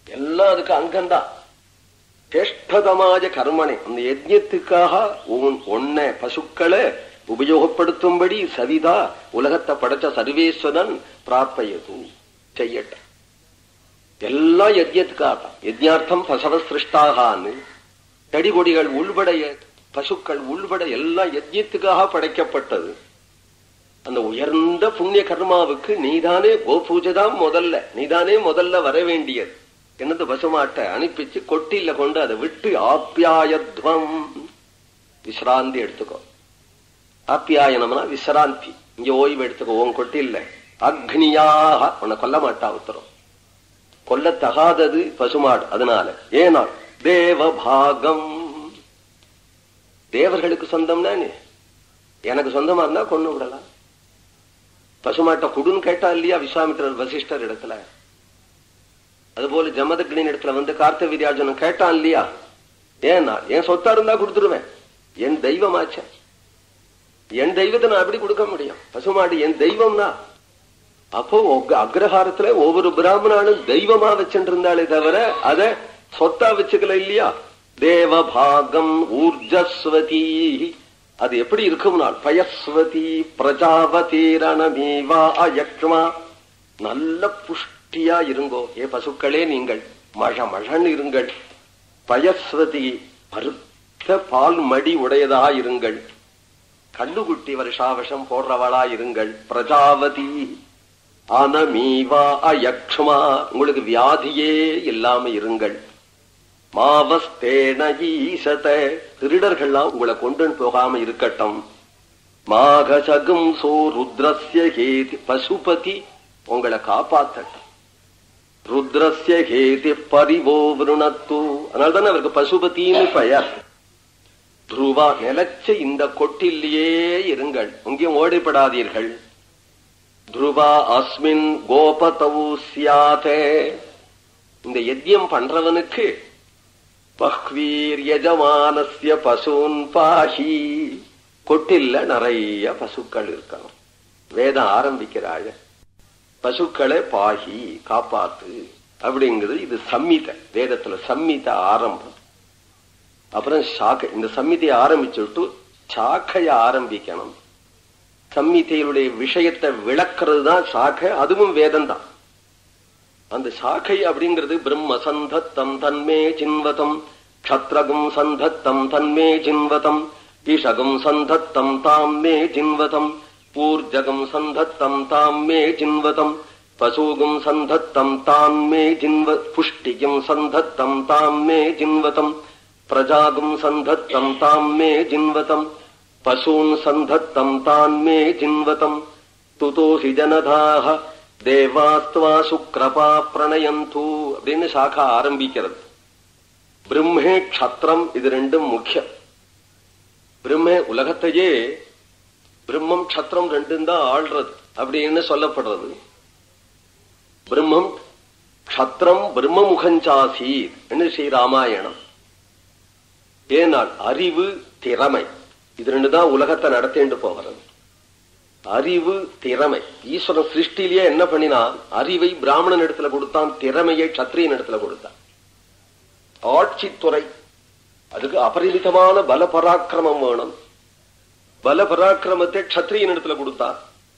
Speaker 1: எல்லாம் அதுக்கு அங்கம்தான் சேஷ்டதமாய கர்மனை அந்த யஜ்யத்துக்காக ஒன்ன பசுக்களை உபயோகப்படுத்தும்படி சவிதா உலகத்தை படைச்ச சர்வேஸ்வரன் பிரார்ப்பயது செய்யட்ட எல்லாம் யஜ்யத்துக்காக யஜ்யார்த்தம் பசவ சிருஷ்டாகான்னு செடி கொடிகள் உள்படைய பசுக்கள் உள்பட எல்லாம் யஜ்யத்துக்காக படைக்கப்பட்டது அந்த உயர்ந்த புண்ணிய கர்மாவுக்கு நீதானே கோபூஜை தான் முதல்ல நீதானே முதல்ல வர வேண்டியது என்னது பசுமாட்டை அனுப்பிச்சு கொட்டில கொண்டு அதை விட்டு ஆப்பியாயத்வம் விசிராந்தி எடுத்துக்கோ ஆப்பியாயனம்னா விசிராந்தி இங்க ஓய்வு எடுத்துக்கோ உன் கொட்டில்ல அக்னியாக உன்னை கொல்ல மாட்டா உத்தரம் கொல்லத்தகாதது பசுமாடு அதனால ஏனா தேவபாகம் தேவர்களுக்கு சொந்தம் தானே எனக்கு சொந்தமா இருந்தா கொண்டு விடலாம் பசுமாட்டை குடுன்னு கேட்டா இல்லையா விஸ்வாமித்திரர் வசிஷ்டர் இடத்துல அதுபோல ஜமதக்னின் இடத்துல வந்து கார்த்த வித்யார்ஜுனன் கேட்டான் இல்லையா ஏன்னா என் சொத்தா இருந்தா கொடுத்துருவேன் என் தெய்வமாச்ச என் தெய்வத்தை நான் எப்படி கொடுக்க முடியும் பசுமாடு என் தெய்வம்னா அப்போ அக்ரஹாரத்துல ஒவ்வொரு பிராமணனும் தெய்வமா வச்சுட்டு இருந்தாலே தவிர அத சொத்தா வச்சுக்கல இல்லையா தேவபாகம் ஊர்ஜஸ்வதி அது எப்படி இருக்கும்னால் பயஸ்வதி பிரஜாவதீரணமீவா அயக்மா நல்ல புஷ்டியா இருங்கோ ஏ பசுக்களே நீங்கள் மழ மழன் இருங்கள் பயஸ்வதி பருத்த பால் மடி உடையதா இருங்கள் கண்ணுகுட்டி வருஷாவசம் போடுறவளா இருங்கள் பிரஜாவதி அனமீவா அயக்ஷமா உங்களுக்கு வியாதியே இல்லாம இருங்கள் மாவஸ்தேன ஈசத திருடர்கள்லாம் உங்களை கொண்டு போகாம இருக்கட்டும் மாகசகும் சோ ருத்ரஸ்ய ஹேதி பசுபதி உங்களை காப்பாத்தட்டும் ருத்ரஸ்ய ஹேதி பரிவோ விருணத்து அதனால்தானே அவருக்கு பசுபதினு பெயர் துருவா நிலச்ச இந்த கொட்டிலேயே இருங்கள் இங்கேயும் ஓடிப்படாதீர்கள் துருவா அஸ்மின் கோபதவு சியாதே இந்த யஜ்யம் பண்றவனுக்கு பஹ்வீர் யஜமானஸ்ய பசூன் பாஹி கொட்டில்ல நிறைய பசுக்கள் இருக்கணும் வேதம் ஆரம்பிக்கிறாள் பசுக்களை பாகி காப்பாத்து அப்படிங்கிறது இது சம்மித வேதத்துல சம்மித ஆரம்பம் அப்புறம் சாக்கை இந்த சம்மிதையை ஆரம்பிச்சுட்டு சாக்கைய ஆரம்பிக்கணும் சம்மிதையுடைய விஷயத்தை விளக்குறது தான் சாக்கை அதுவும் வேதம் தான் அந்த சாக்கை அப்படிங்கிறது பிரம்ம சந்தத்தம் தன்மே சின்வதம் க்ஷத்ரகும் சந்தத்தம் தன்மே சின்வதம் ஈஷகம் சந்தத்தம் தாம் மே சின்வதம் ஊர்ஜகம் சந்தத்தம் தாம் மே சின்வதம் பசூகும் சந்தத்தம் தாம் மே ஜின்வ புஷ்டிகும் சந்தத்தம் தாம் மே ஜின்வதம் பிரஜாகும் சந்தத்தம் தாம் மே ஜின்வதம் பசூன் சந்தத்தம் தான் மே ஜின்வதம் துதோஹி ஜனதாக தேவாஸ்துவா சுக்ரபா பிரணயந்து அப்படின்னு சாக்கா ஆரம்பிக்கிறது பிரம்மே க்ஷத்ரம் இது ரெண்டும் முக்கியம் பிரம்மே உலகத்தையே பிரம்மம் க்ஷத்ரம் ரெண்டும் தான் ஆள்றது அப்படின்னு சொல்லப்படுறது பிரம்மம் க்ஷத்ரம் பிரம்மமுகஞ்சாசீர் என்று ஸ்ரீ ராமாயணம் ஏனால் அறிவு திறமை இது ரெண்டு தான் உலகத்தை நடத்திட்டு போகிறது அறிவு திறமை ஈஸ்வரன் சிருஷ்டிலேயே என்ன பண்ணினா அறிவை பிராமணன் இடத்துல கொடுத்தான் திறமையை சத்திரியன் இடத்துல கொடுத்தான் ஆட்சித்துறை அதுக்கு அபரிமிதமான பல பராக்கிரமம் வேணும் பல பராக்கிரமத்தை கத்திரியன் இடத்துல கொடுத்தான்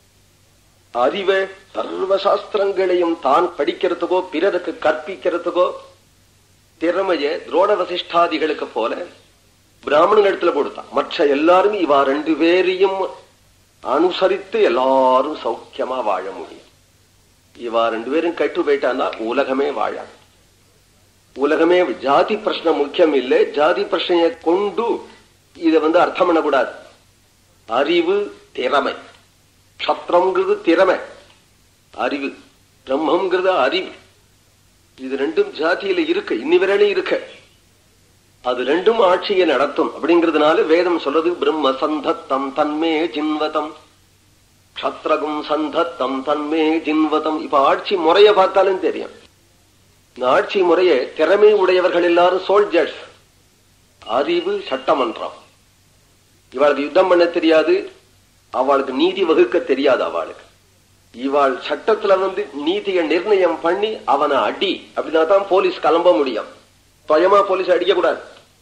Speaker 1: அறிவை சர்வ சாஸ்திரங்களையும் தான் படிக்கிறதுக்கோ பிறருக்கு கற்பிக்கிறதுக்கோ திறமைய துரோண வசிஷ்டாதிகளுக்கு போல பிராமணன் இடத்துல கொடுத்தான் மற்ற எல்லாரும் இவா ரெண்டு பேரையும் அனுசரித்து எல்லாரும் சௌக்கியமா வாழ முடியும் இவா ரெண்டு பேரும் கெட்டு போயிட்டான்னா உலகமே வாழாது உலகமே ஜாதி பிரச்சனை முக்கியம் இல்லை ஜாதி பிரச்சனையை கொண்டு இதை வந்து அர்த்தம் பண்ணக்கூடாது அறிவு திறமை சத்திரம்ங்கிறது திறமை அறிவு பிரம்மங்கிறது அறிவு இது ரெண்டும் ஜாதியில இருக்கு இன்னி வரையிலும் இருக்கு அது ரெண்டும் ஆட்சியை நடத்தும் அப்படிங்கிறதுனால வேதம் சொல்றது பிரம்ம சந்தத்தம் தன்மே ஜின்வதம் கத்திரகும் சந்தத்தம் தன்மே ஜின்வதம் இப்ப ஆட்சி முறைய பார்த்தாலும் தெரியும் இந்த ஆட்சி முறையை திறமை உடையவர்கள் எல்லாரும் சோல்ஜர்ஸ் அறிவு சட்டமன்றம் இவளுக்கு யுத்தம் பண்ண தெரியாது அவளுக்கு நீதி வகுக்க தெரியாது அவளுக்கு இவாள் சட்டத்துல வந்து நீதியை நிர்ணயம் பண்ணி அவனை அடி அப்படின்னா தான் போலீஸ் கிளம்ப முடியும் சுயமா போலீஸ் அடிக்க கூடாது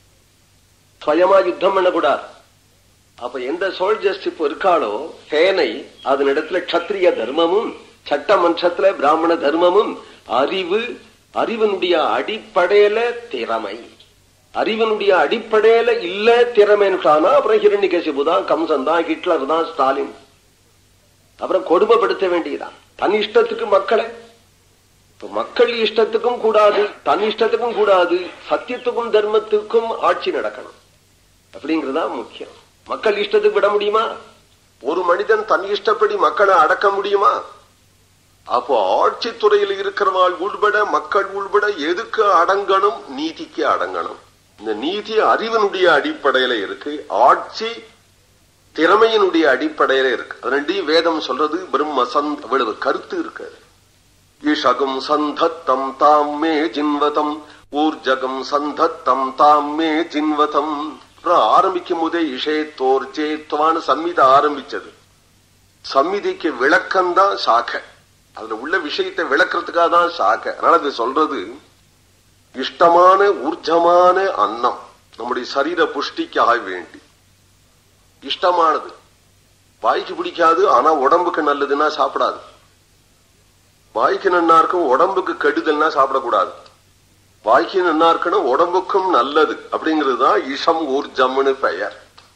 Speaker 1: சுயமா யுத்தம் பண்ணக்கூடாது அப்ப எந்த சோல்ஜர்ஷிப் இருக்காளோ சேனை அதனிடத்துல கத்திரிய தர்மமும் சட்டமன்றத்துல பிராமண தர்மமும் அறிவு அறிவனுடைய அடிப்படையில திறமை அறிவனுடைய அடிப்படையில இல்ல திறமைன்னு அப்புறம் ஹிரண்யகசிபு தான் கம்சன் தான் ஹிட்லர் தான் ஸ்டாலின் அப்புறம் கொடுமைப்படுத்த வேண்டியதான் தன் இஷ்டத்துக்கு மக்களை மக்கள் இஷ்டத்துக்கும் கூடாது தன் இஷ்டத்துக்கும் கூடாது சத்தியத்துக்கும் தர்மத்துக்கும் ஆட்சி நடக்கணும் அப்படிங்கறதா முக்கியம் மக்கள் இஷ்டத்துக்கு விட முடியுமா ஒரு மனிதன் தன் இஷ்டப்படி மக்களை அடக்க முடியுமா அப்போ ஆட்சி துறையில் இருக்கிறவாள் உள்பட மக்கள் உள்பட எதுக்கு அடங்கணும் நீதிக்கு அடங்கணும் இந்த நீதி அறிவனுடைய அடிப்படையில இருக்கு ஆட்சி திறமையினுடைய அடிப்படையில இருக்கு அது ரெண்டையும் வேதம் சொல்றது பிரம்ம சந்த் அவ்வளவு கருத்து இருக்கு ஈஷகம் சந்தத்தம் தாம் மே ஜின்வதம் ஊர்ஜகம் சந்தத்தம் தாம் மே ஜின்வதம் அப்புறம் ஆரம்பிக்கும் போதே இஷே தோர் ஜேத்வான்னு சம்மிதை ஆரம்பிச்சது சம்மிதிக்கு விளக்கம் தான் சாக்கை அதுல உள்ள விஷயத்தை விளக்குறதுக்காக தான் சாக்கை அதனால அது சொல்றது இஷ்டமான ஊர்ஜமான அன்னம் நம்முடைய சரீர புஷ்டிக்காக வேண்டி இஷ்டமானது வாய்க்கு பிடிக்காது ஆனா உடம்புக்கு நல்லதுன்னா சாப்பிடாது வாய்க்கு நன்னா இருக்கும் உடம்புக்கு கெடுதல்னா சாப்பிடக்கூடாது வாய்க்கு நன்னா இருக்கணும் உடம்புக்கும் நல்லது அப்படிங்கிறது தான் இஷம் ஊர்ஜம்னு பெயர்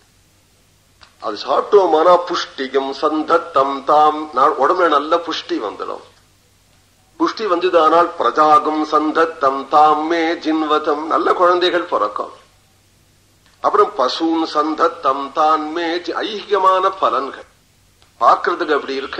Speaker 1: அது சாப்பிட்டோமானா புஷ்டிகம் சந்தத்தம் தாம் உடம்புல நல்ல புஷ்டி வந்துடும் புஷ்டி வந்ததானால் பிரஜாகம் சந்தத்தம் தாம் மே ஜின்வதம் நல்ல குழந்தைகள் பிறக்கும் அப்புறம் பசுன் சந்தத்தம் தான் மே ஐகியமான பலன்கள் பார்க்கறதுக்கு அப்படி இருக்கு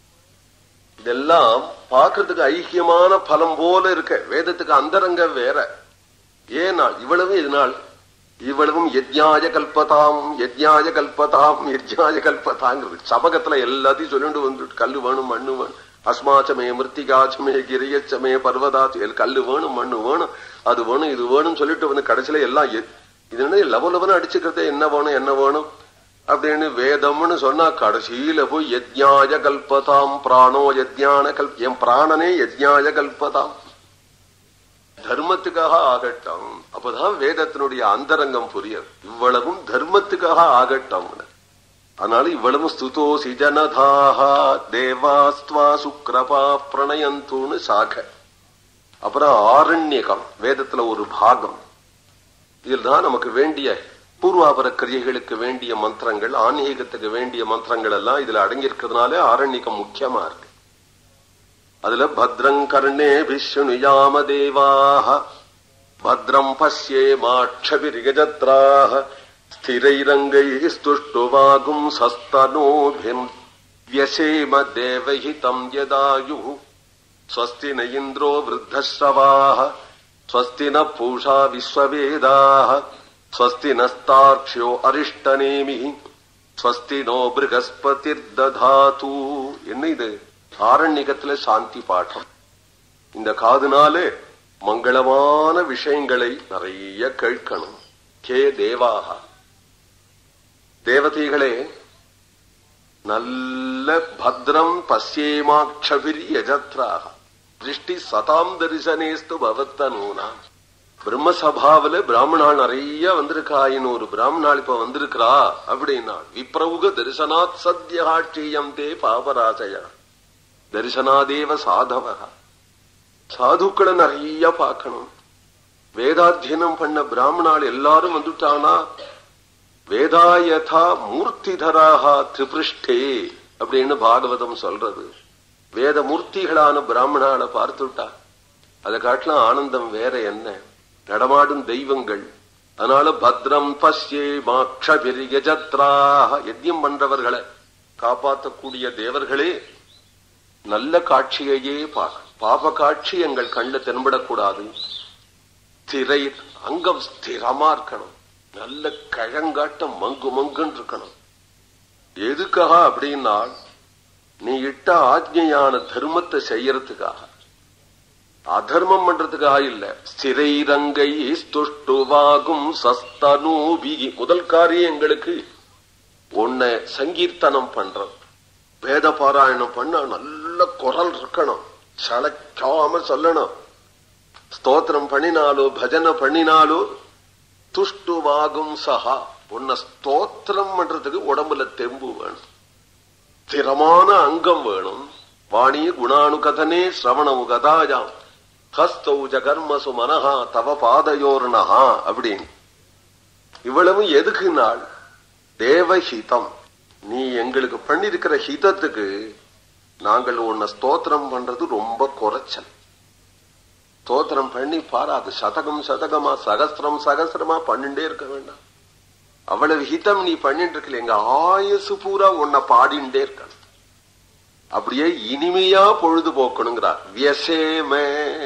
Speaker 1: இதெல்லாம் பார்க்கறதுக்கு ஐக்கியமான பலம் போல இருக்க வேதத்துக்கு அந்தரங்க வேற ஏனால் இவ்வளவு இதனால் இவ்வளவும் யஜ்ஞாய கல்பதாம் யஜ்ஞாய கல்பதாம் யஜ்ஞாய கல்பதாங்கிறது சபகத்துல எல்லாத்தையும் சொல்லிட்டு வந்துட்டு கல்லு வேணும் மண்ணு வேணும் அஸ்மாச்சமே மிருத்திகாச்சமே கிரியச்சமே பர்வதாச்சு கல்லு வேணும் மண்ணு வேணும் அது வேணும் இது வேணும் சொல்லிட்டு வந்து கடைசியில எல்லாம் இது என்ன லவ லவன அடிச்சுக்கிறதே என்ன வேணும் என்ன வேணும் அப்படின்னு வேதம்னு சொன்னா கடைசியில போய் யஜ்ஞாய கல்பதாம் பிராணோ யஜ்ஞான கல் என் பிராணனே யஜ்ஞாய கல்பதாம் தர்மத்துக்காக ஆகட்டும் அப்பதான் வேதத்தினுடைய அந்தரங்கம் புரியும் இவ்வளவும் தர்மத்துக்காக ஆகட்டும் அதனால இவ்வளவும் ஸ்துதோசி ஜனதாக தேவாஸ்துவா சுக்ரபா பிரணயந்தூன்னு சாக அப்புறம் ஆரண்யகம் வேதத்துல ஒரு பாகம் இதில் தான் நமக்கு வேண்டிய பூர்வாபர கிரியைகளுக்கு வேண்டிய மந்திரங்கள் ஆன்மீகத்துக்கு வேண்டிய மந்திரங்கள் எல்லாம் இதுல அடங்கியிருக்கிறதுனால ஆரண்யகம் முக்கியமா இருக்கு அதுல பத்ரங் கர்ணே விஷ்ணுயாம தேவாக பத்ரம் பசியே மாட்சபிரிகஜத்ராக ஸ்திரைரங்கை ஸ்துஷ்டுவாகும் சஸ்தனோபிம் வியசேம தேவஹிதம் யதாயு ஸ்வஸ்தி ந இந்திரோ விருத்தஸ்ரவாः ஸ்வஸ்தி ந பூஷா விஸ்வவேதாः ஸ்வஸ்தி நஸ்தார்க்ஷ்யோ அரிஷ்டநேமி ஸ்வஸ்தி நோ பிருகஸ்பதிர்ததாது என்ன இது ஆரண்யகத்துல சாந்தி பாடம் இந்த காதுனாலே மங்களமான விஷயங்களை நிறைய கேட்கணும் கே தேவாக தேவதைகளே நல்ல பத்ரம் பசியேமாட்சபிரி யஜத்ராக திருஷ்டி சதாம் தரிசனேஸ்து பவத்தனூனா பிரம்மசபாவில பிராமணாள் நிறைய வந்திருக்கா ஒரு பிராமணாள் இப்ப வந்திருக்கிறா அப்படின்னா விப்ரவுக தரிசனாத் சத்யாட்சியம் தே பாபராஜயா தரிசனாதேவ சாதவக சாதுக்களை நிறைய பார்க்கணும் வேதாத்தியனம் பண்ண பிராமணாள் எல்லாரும் வந்துட்டானா வேதாயதா மூர்த்திதராக திரிபிருஷ்டே அப்படின்னு பாகவதம் சொல்றது வேத மூர்த்திகளான பிராமணால பார்த்துட்டா அதை காட்டலாம் ஆனந்தம் வேற என்ன நடமாடும் தெய்வங்கள் அதனால பத்ரம் பஸ்யே மாட்சபிரியஜத்ராக யஜ்யம் பண்றவர்களை காப்பாற்றக்கூடிய தேவர்களே நல்ல காட்சியையே பார்க்க பாப காட்சி எங்கள் கண்ணு தென்படக்கூடாது திரை அங்கம் ஸ்திரமா இருக்கணும் நல்ல கழங்காட்டம் மங்கு மங்குன்னு இருக்கணும் எதுக்காக அப்படின்னா நீ இட்ட ஆஜ்ஞையான தர்மத்தை செய்யறதுக்காக அதர்மம் பண்றதுக்காக இல்ல ஸ்திரைரங்கை ஸ்துஷ்டுவாகும் சஸ்தனூபி முதல் காரியம் எங்களுக்கு உன்னை சங்கீர்த்தனம் பண்றது
Speaker 2: வேத பாராயணம் பண்ண நல்ல குரல் இருக்கணும் சளைக்காம சொல்லணும் ஸ்தோத்திரம் பண்ணினாலோ பஜனை பண்ணினாலோ துஷ்டுவாகும் சஹா உன்னை ஸ்தோத்திரம் பண்றதுக்கு உடம்புல தெம்பு வேணும் ஸ்திரமான அங்கம் வேணும் வாணி குணானு கதனே சிரவணமு கதாயாம் ஹஸ்தௌஜ கர்மசு மனஹா தவ பாதயோர்ணஹா அப்படின்னு இவ்வளவு எதுக்கு நாள் தேவஹிதம் நீ எங்களுக்கு பண்ணிருக்கிற ஹிதத்துக்கு நாங்கள் உன்னை ஸ்தோத்திரம் பண்றது ரொம்ப குறைச்சல் ஸ்தோத்திரம் பண்ணி பாரு அது சதகம் சதகமா சகசிரம் சகசிரமா பண்ணிட்டே இருக்க வேண்டாம் அவ்வளவு ஹிதம் நீ பண்ணிட்டு இருக்கல எங்க ஆயுசு பூரா உன்னை பாடிண்டே இருக்கணும் அப்படியே இனிமையா பொழுது போக்கணுங்கிறார் வியசேமே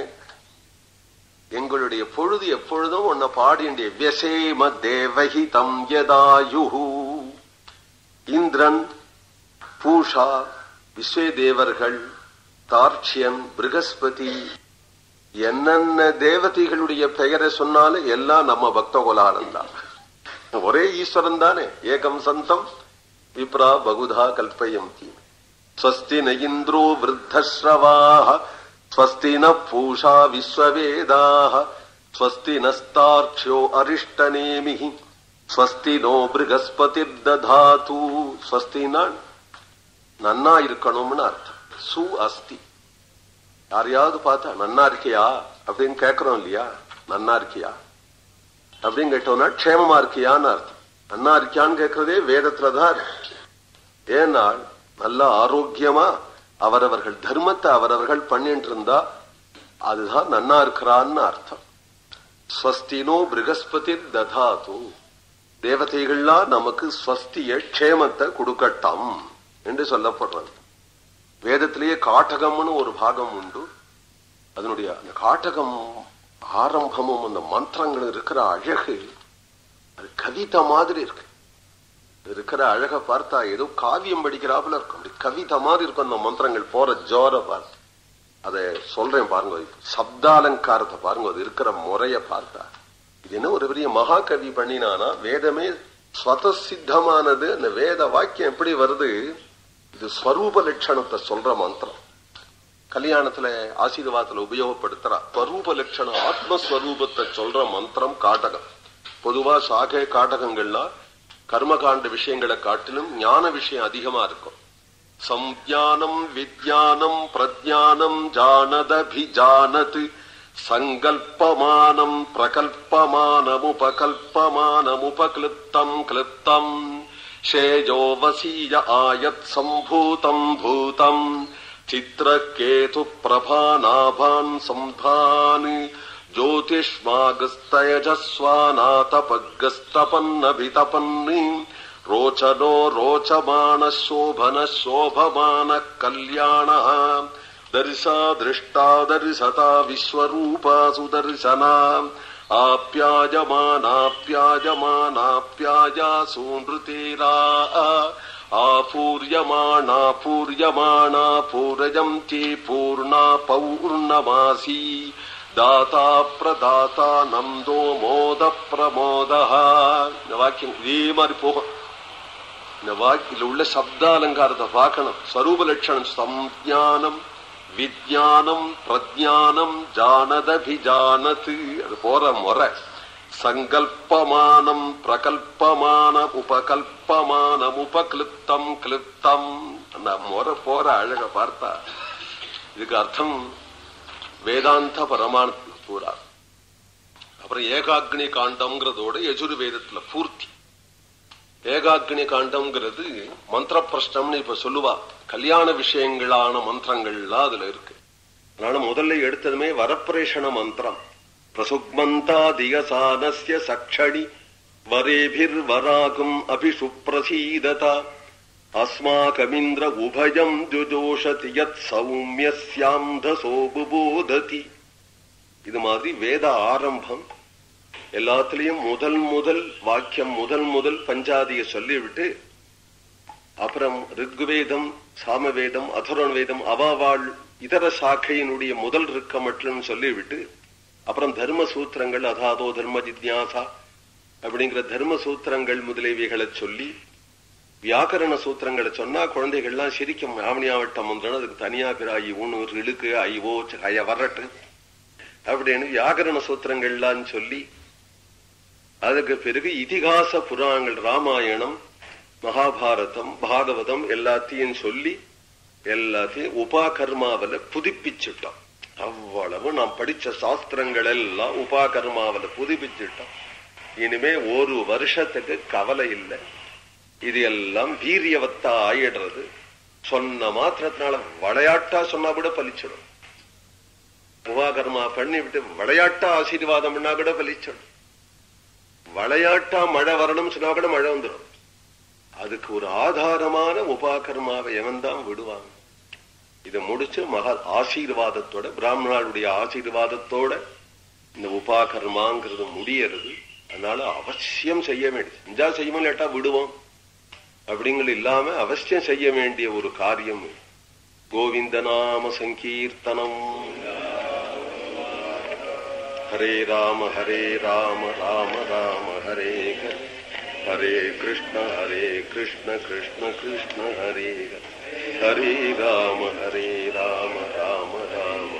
Speaker 2: எங்களுடைய பொழுது எப்பொழுதும் உன்னை பாடிண்டே வியசேம தேவஹிதம் யதாயுஹு இந்திரன் பூஷா விஸ்வதேவர்கள் தார்ச்சியன் பிருகஸ்பதி என்னென்ன தேவதைகளுடைய பெயரை சொன்னாலும் எல்லாம் நம்ம பக்த குலாலம் தான் ஒரே ஈஸ்வரன் தானே ஏகம் சந்தம் விப்ரா பகுதா கல்பயந்தி ஸ்வஸ்தி ந இந்திரோ விருத்தஸ்ரவாः ஸ்வஸ்தி ந பூஷா விஸ்வவேதாः ஸ்வஸ்தி நஸ்தார்க்ஷ்யோ அரிஷ்டநேமிः ஸ்வஸ்தி நோ பிருகஸ்பதிர் ததாது ஸ்வஸ்தினான் நன்னா இருக்கணும்னு அர்த்தம் சு அஸ்தி யாரையாவது பார்த்தா நன்னா இருக்கியா அப்படின்னு கேட்கிறோம் இல்லையா நன்னா இருக்கியா அப்படின்னு கேட்டோம்னா க்ஷேமமா இருக்கியான்னு அர்த்தம் நன்னா இருக்கியான்னு கேட்கறதே வேதத்துலதான் இருக்கு ஏன்னா நல்ல ஆரோக்கியமா அவரவர்கள் தர்மத்தை அவரவர்கள் பண்ணிட்டு இருந்தா அதுதான் நன்னா இருக்கிறான்னு அர்த்தம் ஸ்வஸ்தினோ பிருகஸ்பதி ததாது தேவதைகள்லாம் நமக்கு ஸ்வஸ்திய க்ஷேமத்தை கொடுக்கட்டும் என்று சொல்லப்படுறது வேதத்திலேயே காட்டகம்னு ஒரு பாகம் உண்டு அதனுடைய அந்த காட்டகம் ஆரம்பமும் அந்த மந்திரங்கள் இருக்கிற அழகு அது கவிதை மாதிரி இருக்கு இருக்கிற அழக பார்த்தா ஏதோ காவியம் படிக்கிறாப்புல இருக்கும் அப்படி கவிதை மாதிரி இருக்கும் அந்த மந்திரங்கள் போற ஜோர பார்த்து அதை சொல்றேன் பாருங்க சப்தாலங்காரத்தை பாருங்க அது இருக்கிற முறைய பார்த்தா இது என்ன ஒரு பெரிய மகாகவி பண்ணினானா வேதமே ஸ்வத சித்தமானது அந்த வேத வாக்கியம் எப்படி வருது இது ஸ்வரூப லட்சணத்தை சொல்ற மந்திரம் கல்யாணத்துல ஆசீர்வாதத்துல உபயோகப்படுத்துறா ஸ்வரூப லட்சணம் ஆத்மஸ்வரூபத்தை சொல்ற மந்திரம் காட்டகம் பொதுவா சாகை காட்டகங்கள்லாம் கர்மகாண்ட விஷயங்களை காட்டிலும் ஞான விஷயம் அதிகமா இருக்கும் சம்ஞானம் வித்யானம் பிரஜானம் ஜானதபிஜானத் சங்கல்பமானம் பிரகல்பமானமுபகல்பமானமுபக்லுப்தம் கிளுப்தம் ஷேஜோ வசீய ஆயத் சம்பூதம் பூதம் சித்திரகேது பிரபாநாபான் சம்பான் ज्योतिष्मागस्तयजस्वानातपगस्तपन्नभितपन् रोचनो रोचमानः शोभनः शोभमानः कल्याणः दर्शा दृष्टा दर्शता विश्वरूपासु दर्शना आप्यायमानाप्यायमानाप्यायासु नृतेरा आपूर्यमाणा पूर्यमाणा पूरयन्ति पूर्णा पौर्णमासी தாத்தா பிரதாத்தா நந்தோ மோத பிரமோதா இந்த வாக்கியம் இதே மாதிரி போகும் இந்த வாக்கியில் உள்ள சப்த அலங்காரத்தை பார்க்கணும் ஸ்வரூப லட்சணம் சம்ஞானம் விஜயானம் பிரஜானம் ஜானதபிஜானது அது போற முறை சங்கல்பமானம் பிரகல்பமான உபகல்பமானம் உபகிருப்தம் கிளிப்தம் அந்த முறை போற அழக பார்த்தா இதுக்கு அர்த்தம் வேதாந்த பரமானத்துல பூரா அப்புறம் ஏகாக்னி காண்டம்ங்கிறதோட யஜுர்வேதத்துல பூர்த்தி ஏகாக்னி காண்டம்ங்கிறது மந்திர பிரஷ்னம்னு இப்ப சொல்லுவா கல்யாண விஷயங்களான மந்திரங்கள்லாம் அதுல இருக்கு அதனால முதல்ல எடுத்ததுமே வரப்பிரேஷண மந்திரம் பிரசுக்மந்தாதிகசானஸ்ய சக்ஷணி வரேபிர் வராகும் அபிஷு பிரசீததா அஸ்மாகமிந்திர உபயம் ஜுஜோஷதி யத் சௌமியஸ்யாந்தசோ புபோததி இது மாதிரி வேத ஆரம்பம் எல்லாத்திலையும் முதல் முதல் வாக்கியம் முதல் முதல் பஞ்சாதிய சொல்லிவிட்டு அப்புறம் ரிக்வேதம் சாமவேதம் அதர்வண வேதம் அவாவாள் இதர சாக்கையினுடைய முதல் இருக்க மட்டும் சொல்லிவிட்டு அப்புறம் தர்ம சூத்திரங்கள் அதாதோ தர்ம ஜித்யாசா அப்படிங்கிற தர்ம சூத்திரங்கள் முதலியவைகளை சொல்லி
Speaker 1: வியாக்கரண சூத்திரங்களை சொன்னா குழந்தைகள்லாம் சிரிக்கும் ஆவணியாவட்டம் வந்துடும் அதுக்கு தனியா பிராயி ஊனூர் இழுக்கு ஐவோ ஐய வரட்டு அப்படின்னு வியாக்கரண சூத்திரங்கள்லாம் சொல்லி அதுக்கு பிறகு இதிகாச புராணங்கள் ராமாயணம் மகாபாரதம் பாகவதம் எல்லாத்தையும் சொல்லி எல்லாத்தையும் உபாகர்மாவில புதுப்பிச்சுட்டோம் அவ்வளவு நாம் படிச்ச சாஸ்திரங்கள் எல்லாம் உபாகர்மாவில புதுப்பிச்சுட்டோம் இனிமே ஒரு வருஷத்துக்கு கவலை இல்லை இது எல்லாம் வீரியவத்தா ஆயிடுறது சொன்ன மாத்திரத்தினால விளையாட்டா சொன்னா கூட பலிச்சிடும் உபாகர்மா பண்ணி விட்டு விளையாட்டா ஆசீர்வாதம் பண்ணா கூட பலிச்சிடும் விளையாட்டா மழை வரணும்னு சொன்னா கூட மழை வந்துடும் அதுக்கு ஒரு ஆதாரமான உபாகர்மாவை எவன் தான் விடுவாங்க இதை முடிச்சு மகா ஆசீர்வாதத்தோட பிராமணாளுடைய ஆசீர்வாதத்தோட இந்த உபாகர்மாங்கிறது முடியறது அதனால அவசியம் செய்ய வேண்டியது செஞ்சா செய்வோம் இல்லாட்டா விடுவோம் அப்படிங்கிறது இல்லாம அவசியம் செய்ய வேண்டிய ஒரு காரியம் கோவிந்த நாம சங்கீர்த்தனம் ஹரே ராம ஹரே ராம ராம ராம ஹரே ஹரே ஹரே கிருஷ்ண ஹரே கிருஷ்ண கிருஷ்ண கிருஷ்ண ஹரே ஹரே ஹரே ராம ஹரே ராம ராம ராம